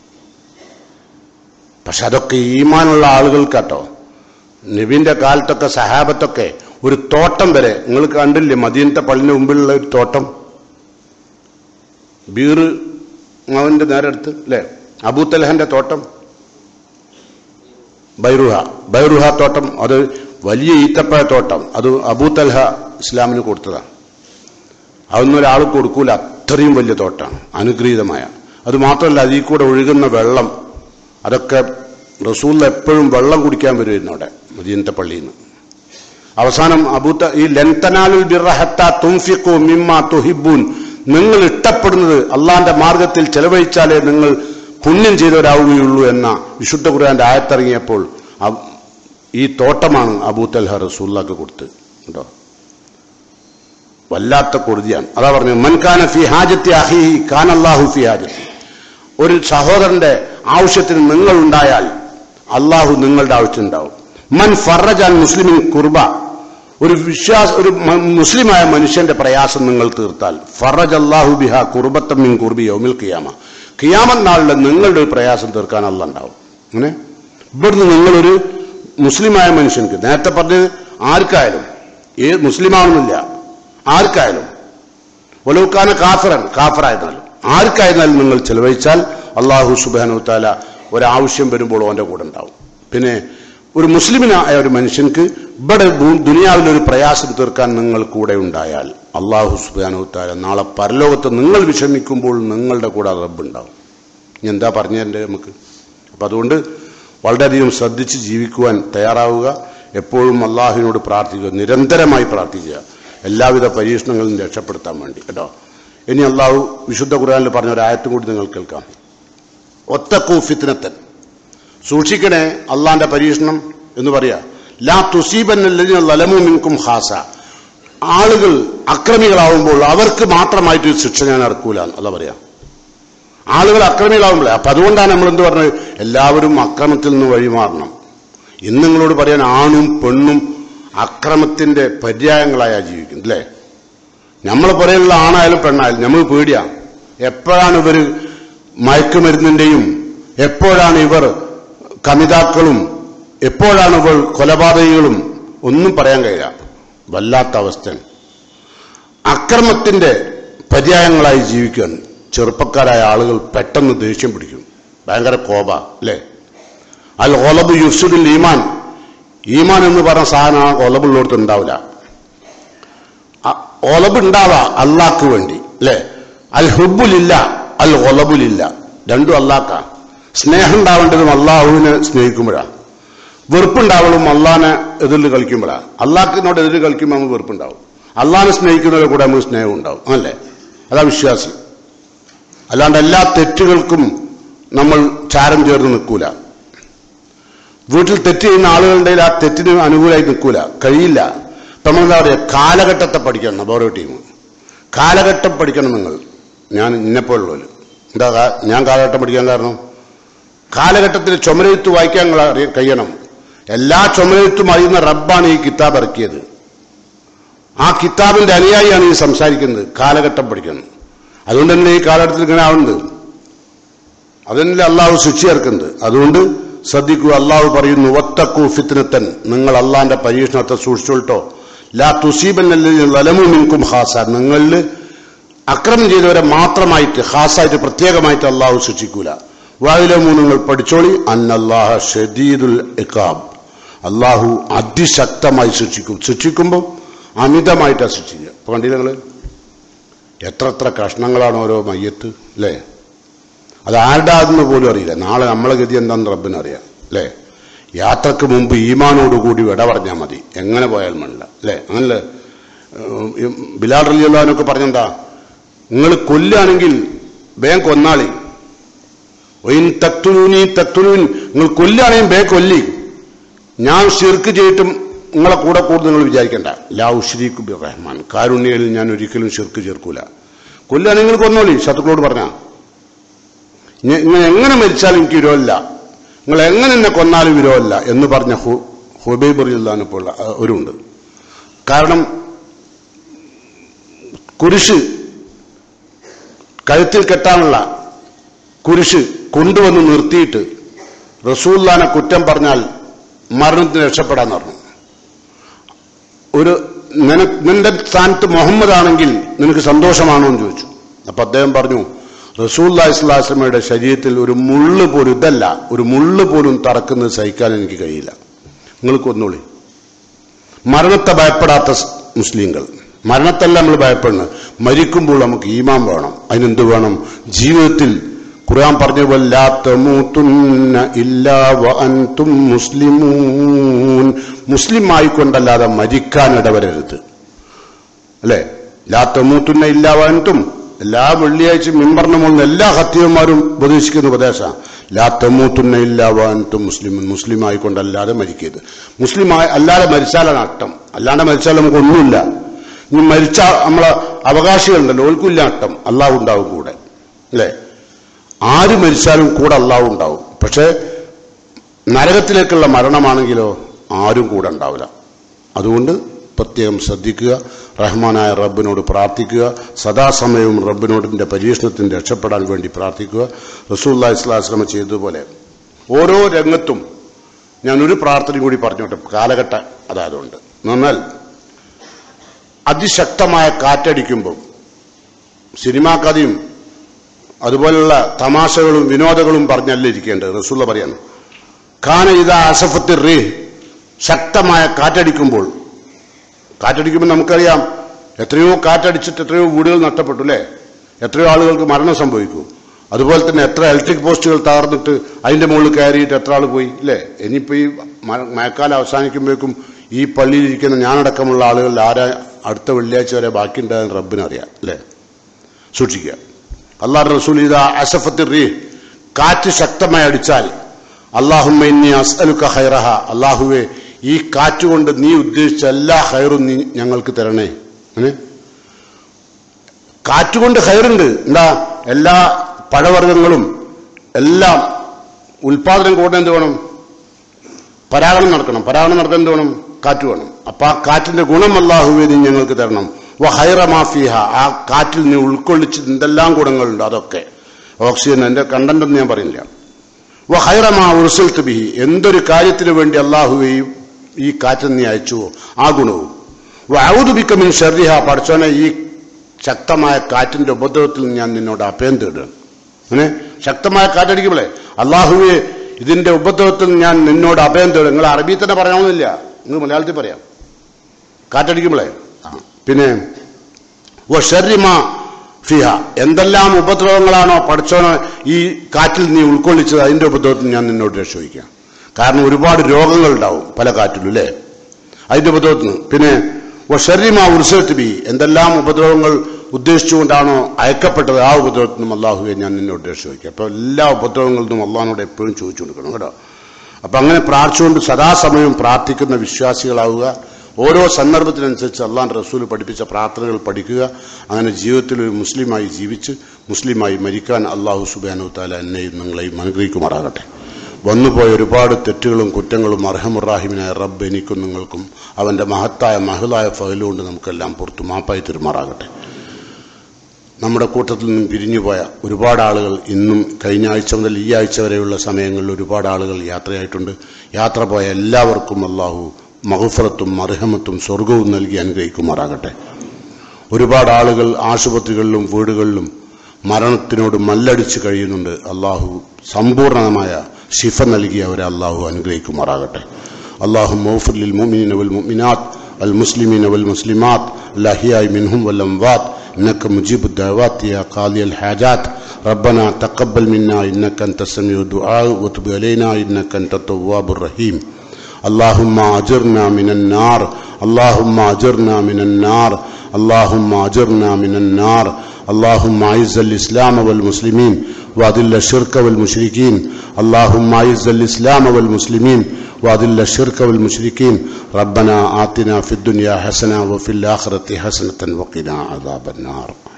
പക്ഷെ അതൊക്കെ ഈമാനുള്ള ആളുകൾക്കാട്ടോ നബീന്റെ കാലത്തൊക്കെ സഹാബത്തൊക്കെ ഒരു തോട്ടം വരെ നിങ്ങൾ കണ്ടില്ലേ മദീനത്തെ പള്ളിന് മുമ്പിലുള്ള ഒരു തോട്ടം ബീർ അവന്റെ നേരെ അടുത്ത് അല്ലേ അബൂത്തലഹന്റെ തോട്ടം ബൈറുഹ ബൈറുഹ തോട്ടം അത് വലിയ ഈത്തപ്പഴ തോട്ടം അത് അബൂത്തൽഹ ഇസ്ലാമിന് കൊടുത്തതാണ് അതൊന്നും ഒരാൾ കൊടുക്കൂല അത്രയും വലിയ തോട്ടമാണ് അനുഗ്രഹീതമായ അത് മാത്രമല്ല അതിൽ കൂടെ ഒഴുകുന്ന വെള്ളം അതൊക്കെ റസൂൽ എപ്പോഴും വെള്ളം കുടിക്കാൻ വരുമായിരുന്നു അവിടെ മദീനത്തെ പള്ളിയിൽ നിന്ന് അവസാനം അബൂത്ത ഈ ലൻതനാലുൽ ബിറഹത്ത തുംഫിഖു മിമ്മ തുഹിബൂൻ നിങ്ങൾ ഇഷ്ടപ്പെടുന്നത് അള്ളാന്റെ മാർഗത്തിൽ ചെലവഴിച്ചാലേ നിങ്ങൾ പുണ്യം ചെയ്തവരാവുകയുള്ളൂ എന്ന വിശുദ്ധ ഖുർആന്റെ ആയത്തിറങ്ങിയപ്പോൾ അ- ഈ തോട്ടമാണ് അബൂത്തൽഹ റസൂല്ലാക്ക് കൊടുത്ത് കേട്ടോ വല്ലാത്ത കൊടുതിയാണ് അതാ പറഞ്ഞു മൻകാന ഫി ഹാജത്തി അഹിഹി ഖാൻ അള്ളാഹു ഫി ഹാജത്തി ഒരു സഹോദരന്റെ ആവശ്യത്തിന് നിങ്ങൾ ഉണ്ടായാൽ അള്ളാഹു നിങ്ങളുടെ ആവശ്യത്തിനുണ്ടാവും മൻ ഫറജാൻ മുസ്ലിമിൻ കുർബ ഒരു വിശ്വാസ ഒരു മ- മുസ്ലിമായ മനുഷ്യന്റെ പ്രയാസം നിങ്ങൾ തീർത്താൽ ഫറജ് അള്ളാഹു ബിഹ കുർബത്തം മിൻ കുർബി യൗമിൽ കിയാമ കിയാമൻ നാളിൽ നിങ്ങളുടെ ഒരു പ്രയാസം തീർക്കാൻ അല്ല ഉണ്ടാവും അങ്ങനെ ഇവിടുന്ന് നിങ്ങളൊരു മുസ്ലിമായ മനുഷ്യൻക്ക് നേരത്തെ പറഞ്ഞത് ആർക്കായാലും ഏത് മുസ്ലിമാണെന്നില്ല ആർക്കായാലും ഒലവുക്കാന കാഫറൻ കാഫറായിരുന്നാലും ആർക്കായിരുന്നാലും നിങ്ങൾ ചെലവഴിച്ചാൽ അള്ളാഹു സുബാനു താല ഒരാവശ്യം വരുമ്പോൾ അവന്റെ കൂടെ ഉണ്ടാവും പിന്നെ ഒരു മുസ്ലിമിനായ ഒരു മനുഷ്യൻക്ക് ഇവിടെ ഭൂ- ദുനിയാവിൽ ഒരു പ്രയാസം തീർക്കാൻ നിങ്ങൾ കൂടെ ഉണ്ടായാൽ അള്ളാഹു സുബാനു താല നാളെ പരലോകത്ത് നിങ്ങൾ വിഷമിക്കുമ്പോൾ നിങ്ങളുടെ കൂടെ റബ്ബുണ്ടാവും ഇനി എന്താ പറഞ്ഞതിൻ്റെ നമുക്ക് അപ്പം അതുകൊണ്ട് വളരെയധികം ശ്രദ്ധിച്ച് ജീവിക്കുവാൻ തയ്യാറാവുക എപ്പോഴും അള്ളാഹുവിനോട് പ്രാർത്ഥിക്കുക നിരന്തരമായി പ്രാർത്ഥിക്കുക എല്ലാവിധ പരീക്ഷണങ്ങളിൽ നിന്ന് രക്ഷപ്പെടുത്താൻ വേണ്ടി കേട്ടോ ഇനി അള്ളാഹു വിശുദ്ധ ഖുർആനിൽ പറഞ്ഞ ഒരു ആയത്തും കൂടി നിങ്ങൾ കേൾക്കാം ഒത്തക്കൂ ഫിത്നത്തൻ സൂക്ഷിക്കണേ അള്ളാന്റെ പരീക്ഷണം എന്ന് പറയാ ലാ തുസീബന്നല്ലതിന് ലലമു മിൻകും ഹാസ ആളുകൾ അക്രമികളാവുമ്പോൾ അവർക്ക് മാത്രമായിട്ട് ഒരു ശിക്ഷ ഞാൻ ഇറക്കൂല അല്ല പറയാ ആളുകൾ അക്രമികളാവുമ്പോഴേ അപ്പൊ അതുകൊണ്ടാണ് നമ്മൾ എന്ത് പറഞ്ഞത് എല്ലാവരും അക്രമത്തിൽ നിന്ന് വഴിമാറണം ഇന്ന് നിങ്ങളോട് പറയാൻ ആണും പെണ്ണും അക്രമത്തിന്റെ പര്യായങ്ങളായാ ജീവിക്കുന്നത് അല്ലേ നമ്മൾ പുറയിലുള്ള ആണായാലും പെണ്ണായാലും നമ്മൾ പേടിയാ എപ്പോഴാണ് ഇവർ മയക്കുമരുന്നിന്റെയും എപ്പോഴാണ് ഇവർ കമിതാക്കളും എപ്പോഴാണ് ഇവർ കൊലപാതകികളും ഒന്നും പറയാൻ കഴിയില്ല വല്ലാത്ത അവസ്ഥ അക്രമത്തിന്റെ പര്യായങ്ങളായി ജീവിക്കുകയാണ് ചെറുപ്പക്കാരായ ആളുകൾ പെട്ടെന്ന് ദേഷ്യം പിടിക്കും ഭയങ്കര കോപ അല്ലേ അൽ ഒലബ് യുസുദുൽ ഈമാൻ ഈമാൻ എന്ന് പറഞ്ഞ സാധനം ആ ഒലബുള്ളടത്ത് ഉണ്ടാവില്ല അ- ഒലബ് ഉണ്ടാവാ അള്ളാക്ക് വേണ്ടി അല്ലേ അൽ ഹുബുലില്ല അൽ ഒലബുലില്ല രണ്ടും അള്ളാക്ക സ്നേഹം ഉണ്ടാവേണ്ടതും അള്ളാഹുവിനെ സ്നേഹിക്കുമ്പോഴാണ് വെറുപ്പുണ്ടാവളും അള്ളാഹിനെ എതിരിൽ കളിക്കുമ്പോഴാണ് അള്ളാഹിനോട് എതിര് കളിക്കുമ്പോൾ നമുക്ക് വെറുപ്പുണ്ടാവും അള്ളാഹിനെ സ്നേഹിക്കുന്നവരെ കൂടെ നമുക്ക് സ്നേഹം ഉണ്ടാവും അല്ലേ അതാ വിശ്വാസി അല്ലാണ്ട് എല്ലാ തെറ്റുകൾക്കും നമ്മൾ ചാരം ചേർന്ന് നിൽക്കൂല വീട്ടിൽ തെറ്റ് ചെയ്യുന്ന ആളുകളുടെ ആ തെറ്റിന് അനുകൂലമായി നിൽക്കൂല കഴിയില്ല ഇപ്പം നമ്മൾ എന്താ പറയുക കാലഘട്ടത്തെ പഠിക്കണം ഓരോ ടീം കാലഘട്ടം പഠിക്കണം നിങ്ങൾ ഞാൻ ഇന്നെപ്പോഴുള്ളവർ എന്താ കാ- ഞാൻ കാലഘട്ടം പഠിക്കാൻ കാരണം കാലഘട്ടത്തിൽ ചുമരെഴുത്ത് വായിക്കാൻ നിങ്ങൾ അറിയ- കഴിയണം എല്ലാ ചുമരെഴുത്തും അറിയുന്ന റബ്ബാണ് ഈ കിതാബ് ഇറക്കിയത് ആ കിതാബിന്റെ അനുയായിയാണ് ഈ സംസാരിക്കുന്നത് കാലഘട്ടം പഠിക്കണം അതുകൊണ്ട് തന്നെ ഈ കാലഘട്ടത്തിൽ ഇങ്ങനെ ആവുന്നത് അതിനല്ലേ അള്ളാഹു ശിക്ഷ ചേർക്കുന്നത് അതുകൊണ്ട് ശ്രദ്ധിക്കൂ അള്ളാഹു പറയുന്നു ഒത്തക്കു ഫിത്നത്തൻ നിങ്ങൾ അള്ളാന്റെ പരീക്ഷണത്തെ സൂക്ഷിച്ചോട്ടോ ലാ തുസീബൻ ഹാസ നിങ്ങളിൽ അക്രമം ചെയ്തവരെ മാത്രമായിട്ട് ഹാസായിട്ട് പ്രത്യേകമായിട്ട് അള്ളാഹു ശിക്ഷിക്കൂല വായിലമൂ നിങ്ങൾ പഠിച്ചോളി അന്നല്ലാഹ ഷദീദുൽ ഇഖാബ് അള്ളാഹു അതിശക്തമായി ശിക്ഷിക്കും ശിക്ഷിക്കുമ്പോൾ അമിതമായിട്ടാണ് ശിക്ഷിക്കുക ഇപ്പൊ കണ്ടില്ല നിങ്ങള് എത്ര എത്ര കഷ്ണങ്ങളാണ് ഓരോ മയ്യത്ത് അല്ലേ അത് ആരുടെ ആണെന്ന് പോലും അറിയില്ല നാളെ നമ്മളെ ഗതി എന്താണെന്ന് റബ്ബിന് അറിയാം അല്ലേ യാത്രക്ക് മുമ്പ് ഈമാനോടുകൂടി വിട പറഞ്ഞാൽ മതി എങ്ങനെ പോയാലും വേണ്ട അല്ലേ അങ്ങനല്ലേ ഏഹ്, ഈ ബിലാൽ റലിയുള്ളവനൊക്കെ പറഞ്ഞെന്താ നിങ്ങൾ കൊല്ലുകയാണെങ്കിൽ വേഗം കൊന്നാളി ഒയിൻ തക്തുലൂനി തക്തുലൂൻ നിങ്ങൾ കൊല്ലുകയാണെങ്കിൽ ബേ കൊല്ലി ഞാൻ ഷിർക്ക് ചെയ്തിട്ടും നിങ്ങളെ കൂടെ കൂടുതൽ നിങ്ങൾ വിചാരിക്കണ്ട ലാ ഉഷ്രീഖ് ബി റഹ്മാൻ കാരുണ്യയിൽ ഞാൻ ഒരിക്കലും ഷിർക്ക് ചേർക്കൂല കൊല്ലുകയാണെങ്കിൽ നിങ്ങൾ കൊന്നോളി ശത്രുക്കളോട് പറഞ്ഞാ ഇങ്ങ- ഇങ്ങനെ എങ്ങനെ മരിച്ചാലും എനിക്ക് വിരോധമില്ല നിങ്ങൾ എങ്ങനെ എന്നെ കൊന്നാലും വിരോധമില്ല എന്ന് പറഞ്ഞ ഹു- ഹുബൈബ് റളിയല്ലാഹു ഇപ്പോൾ ഒരുണ്ട് കാരണം കുരിശ് കഴുത്തിൽ കെട്ടാനുള്ള കുരിശ് കൊണ്ടുവന്ന് നിർത്തിയിട്ട് റസൂല്ലാനെ കുറ്റം പറഞ്ഞാൽ മരണത്തിന് രക്ഷപ്പെടാന്ന് പറഞ്ഞു ഒരു നിന നിന്റെ സ്ഥാനത്ത് മുഹമ്മദ് ആണെങ്കിൽ നിനക്ക് സന്തോഷമാണോ എന്ന് ചോദിച്ചു അപ്പൊ അദ്ദേഹം പറഞ്ഞു റസൂല്ലാ ഇസ്ലാസ്ലമയുടെ ശരീരത്തിൽ ഒരു മുള്ള് പോലും ഇതല്ല ഒരു മുള്ള് പോലും തറക്കുന്നത് സഹിക്കാൻ എനിക്ക് കഴിയില്ല നിങ്ങൾ കൊന്നോളി മരണത്തെ ഭയപ്പെടാത്ത സ് മുസ്ലിങ്ങൾ മരണത്തല്ല നമ്മൾ ഭയപ്പെടുന്നത് മരിക്കുമ്പോൾ നമുക്ക് ഈമാൻ വേണം അതിനെന്ത് വേണം ജീവിതത്തിൽ ഖുർആൻ പറഞ്ഞ പോലെ "ലാ തമൂതുന്ന ഇല്ലാ വഅൻതും മുസ്ലിമൂൻ മുസ്ലിം ആയിക്കൊണ്ടല്ലാതെ മരിക്കാൻ ഇടവരരുത് അല്ലേ ലാ തമൂത്തുന്ന ഇല്ലാ വഅൻതും എല്ലാ വെള്ളിയാഴ്ചയും മിമ്പറിന് മുകളിൽ എല്ലാ ഹത്യന്മാരും ഉപദേശിക്കുന്ന ഉപദേശമാണ് ലാ തമൂത്തുന്ന ഇല്ലാ വഅൻതും മുസ്ലിം മുസ്ലിം ആയിക്കൊണ്ടല്ലാതെ മരിക്കരുത് മുസ്ലിം ആയി അല്ലാതെ മരിച്ചാലാണ് അട്ടം അല്ലാണ്ട് മരിച്ചാൽ നമുക്കൊന്നുമില്ല ഇനി മരിച്ച നമ്മളെ അവകാശികളുണ്ടല്ലോ ഓൽക്കില്ല അട്ടം അള്ളാഹു ഉണ്ടാവും കൂടെ അല്ലേ ആര് മരിച്ചാലും കൂടെ അള്ളാഹു ഉണ്ടാവും പക്ഷേ നരകത്തിലേക്കുള്ള മരണമാണെങ്കിലോ ആരും കൂടെ ഉണ്ടാവില്ല അതുകൊണ്ട് പ്രത്യേകം ശ്രദ്ധിക്കുക റഹ്മാനായ റബ്ബിനോട് പ്രാർത്ഥിക്കുക സദാസമയവും റബ്ബിനോടിന്റെ പരീക്ഷണത്തിന് രക്ഷപ്പെടാൻ വേണ്ടി പ്രാർത്ഥിക്കുക റസൂല്ലാ ഇസ്ലാസ്ലമ ചെയ്തതുപോലെ ഓരോ രംഗത്തും ഞാൻ ഒരു പ്രാർത്ഥനയും കൂടി പറഞ്ഞോട്ടെ കാലഘട്ട അതായതുകൊണ്ട് എന്നാൽ അതിശക്തമായ കാറ്റടിക്കുമ്പോൾ സിനിമാ കഥയും അതുപോലുള്ള തമാശകളും വിനോദങ്ങളും പറഞ്ഞല്ല ഇരിക്കേണ്ടത് റസൂള്ള പറയാണ് കാന ഇത അസഫത്ത് റീ ശക്തമായ കാറ്റടിക്കുമ്പോൾ കാറ്റടിക്കുമ്പോൾ നമുക്കറിയാം എത്രയോ കാറ്റടിച്ചിട്ട് എത്രയോ വീടുകൾ നഷ്ടപ്പെട്ടു അല്ലേ എത്രയോ ആളുകൾക്ക് മരണം സംഭവിക്കും അതുപോലെ തന്നെ എത്ര ഇലക്ട്രിക് പോസ്റ്റുകൾ തകർന്നിട്ട് അതിന്റെ മുകളിൽ കയറിയിട്ട് എത്ര ആൾ പോയി അല്ലേ ഇനിയിപ്പോ ഈ മ- മഴക്കാലം അവസാനിക്കുമ്പോഴേക്കും ഈ പള്ളിയിലിരിക്കുന്ന ഞാനടക്കമുള്ള ആളുകളിൽ ആരാ അടുത്ത വെള്ളിയാഴ്ച വരെ ബാക്കിയുണ്ടാകാൻ റബ്ബിനറിയാം അല്ലേ സൂക്ഷിക്കുക അള്ളാഹു റസൂൽ ഇതാ അസഫത്ത് റീ കാറ്റ് ശക്തമായി അടിച്ചാൽ അള്ളാഹുമ്മ അസ്അലുക ഹൈറഹ അള്ളാഹുവെ ഈ കാറ്റ് കൊണ്ട് നീ ഉദ്ദേശിച്ച എല്ലാ ഹൈറും നീ ഞങ്ങൾക്ക് തരണേ അങ്ങനെ കാറ്റുകൊണ്ട് ഹൈറുണ്ട് എന്താ എല്ലാ പഴവർഗ്ഗങ്ങളും എല്ലാം ഉൽപാദനം കൂടാൻ എന്ത് വേണം പരാഗണം നടക്കണം പരാഗണം നടത്താൻ എന്ത് വേണം കാറ്റ് വേണം അപ്പൊ ആ കാറ്റിന്റെ ഗുണം അല്ലാഹുവേ നീ ഞങ്ങൾക്ക് തരണം വ ഹൈറ മാഫിഹ ആ കാറ്റിൽ നീ ഉൾക്കൊള്ളിച്ച് എന്തെല്ലാം ഗുണങ്ങളുണ്ട് അതൊക്കെ ഓക്സിജൻ എന്റെ കണ്ടന്റ് ഒന്നും ഞാൻ പറയുന്നില്ല വ ഹൈറ മാ ഉർസൽത്ത് ബിഹി എന്തൊരു കാര്യത്തിന് വേണ്ടി അള്ളാഹുവേയും ഈ കാറ്റിൽ നീ അയച്ചുവോ ആ ഗുണവും ഔദുബിക്കമിൻ ഷെറിഹ പഠിച്ചോനെ ഈ ശക്തമായ കാറ്റിന്റെ ഉപദ്രവത്തിൽ ഞാൻ നിന്നോട് അഭയം തേടുകയാണ് അങ്ങനെ ശക്തമായ കാറ്റടിക്കുമ്പോളേ അള്ളാഹുവെ ഇതിന്റെ ഉപദ്രവത്തിൽ ഞാൻ നിന്നോട് അഭയം തേടും നിങ്ങൾ അറബി തന്നെ പറയാമെന്നില്ല നിങ്ങൾ മലയാളത്തിൽ പറയാം കാറ്റടിക്കുമ്പോളേ ആ. പിന്നെ വ ഷർരിമ ഫിഹ എന്തെല്ലാം ഉപദ്രവങ്ങളാണോ പഠിച്ചോനോ ഈ കാറ്റിൽ നീ ഉൾക്കൊള്ളിച്ചത് അതിന്റെ ഉപദ്രവത്തിൽ ഞാൻ നിന്നോട് രക്ഷ ചോദിക്കാം കാരണം ഒരുപാട് രോഗങ്ങൾ ഉണ്ടാവും പല കാറ്റിലും അല്ലേ അതിന്റെ ഉപദ്രവത്തിന് പിന്നെ ഷരീമ ഉത്സവത്ത് ബി എന്തെല്ലാം ഉപദ്രവങ്ങൾ ഉദ്ദേശിച്ചുകൊണ്ടാണോ അയക്കപ്പെട്ടത് ആ ഉപദ്രവത്തിൽ നിന്നും അള്ളാഹുവെ ഞാൻ നിന്നോട് രക്ഷ ചോദിക്കാം അപ്പൊ എല്ലാ ഉപദ്രവങ്ങളിൽ നിന്നും അള്ളാഹിനോട് എപ്പോഴും ചോദിച്ചു കൊടുക്കണം കേട്ടോ അപ്പൊ അങ്ങനെ പ്രാർത്ഥിച്ചുകൊണ്ട് സദാസമയവും പ്രാർത്ഥിക്കുന്ന വിശ്വാസികളാവുക ഓരോ സന്ദർഭത്തിനനുസരിച്ച് അള്ളാൻ റസൂൽ പഠിപ്പിച്ച പ്രാർത്ഥനകൾ പഠിക്കുക അങ്ങനെ ജീവിതത്തിൽ ഒരു മുസ്ലിമായി ജീവിച്ച് മുസ്ലിമായി മരിക്കാൻ അള്ളാഹു സുബാനു താല എന്നെയും നിങ്ങളെയും അനുഗ്രഹിക്കുമാറാകട്ടെ വന്നുപോയ ഒരുപാട് തെറ്റുകളും കുറ്റങ്ങളും അർഹമുറാഹിമിനായ റബ്ബ് എനിക്കും നിങ്ങൾക്കും അവന്റെ മഹത്തായ മഹലായ ഫയലുകൊണ്ട് നമുക്കെല്ലാം പുറത്തു മാപ്പായി തെരുമാറാകട്ടെ നമ്മുടെ കൂട്ടത്തിൽ നിന്നും പിരിഞ്ഞുപോയ ഒരുപാട് ആളുകൾ ഇന്നും കഴിഞ്ഞ ആഴ്ച മുതൽ ഈ ആഴ്ച വരെയുള്ള സമയങ്ങളിൽ ഒരുപാട് ആളുകൾ യാത്രയായിട്ടുണ്ട് യാത്ര പോയ എല്ലാവർക്കും അള്ളാഹു മഹഫറത്തും മർഹമത്തും സ്വർഗവും നൽകി അനുഗ്രഹിക്കുമാറാകട്ടെ ഒരുപാട് ആളുകൾ ആശുപത്രികളിലും വീടുകളിലും മരണത്തിനോട് മല്ലടിച്ച് കഴിയുന്നുണ്ട് അള്ളാഹു സമ്പൂർണമായ ശിഫ നൽകി അവരെ അള്ളാഹു അനുഗ്രഹിക്കുമാറാകട്ടെ അള്ളാഹു മൗഫുലിൽ മുമിനിൻ വൽ മുമിനാത്ത് المسلمين والمسلمات الأحياء منهم والأموات إنك مجيب الدعوات يا قاضي الحاجات ربنا تقبل منا إنك أنت السميع الدعاء وتب علينا إنك أنت التواب الرحيم اللهم أجرنا من النار اللهم أجرنا من النار اللهم أجرنا من النار اللهم أعز الإسلام والمسلمين وأذل الشرك والمشركين اللهم أعز الإسلام والمسلمين وأذل الشرك والمشركين ربنا آتنا في الدنيا حسنة وفي الآخرة حسنة وقنا عذاب النار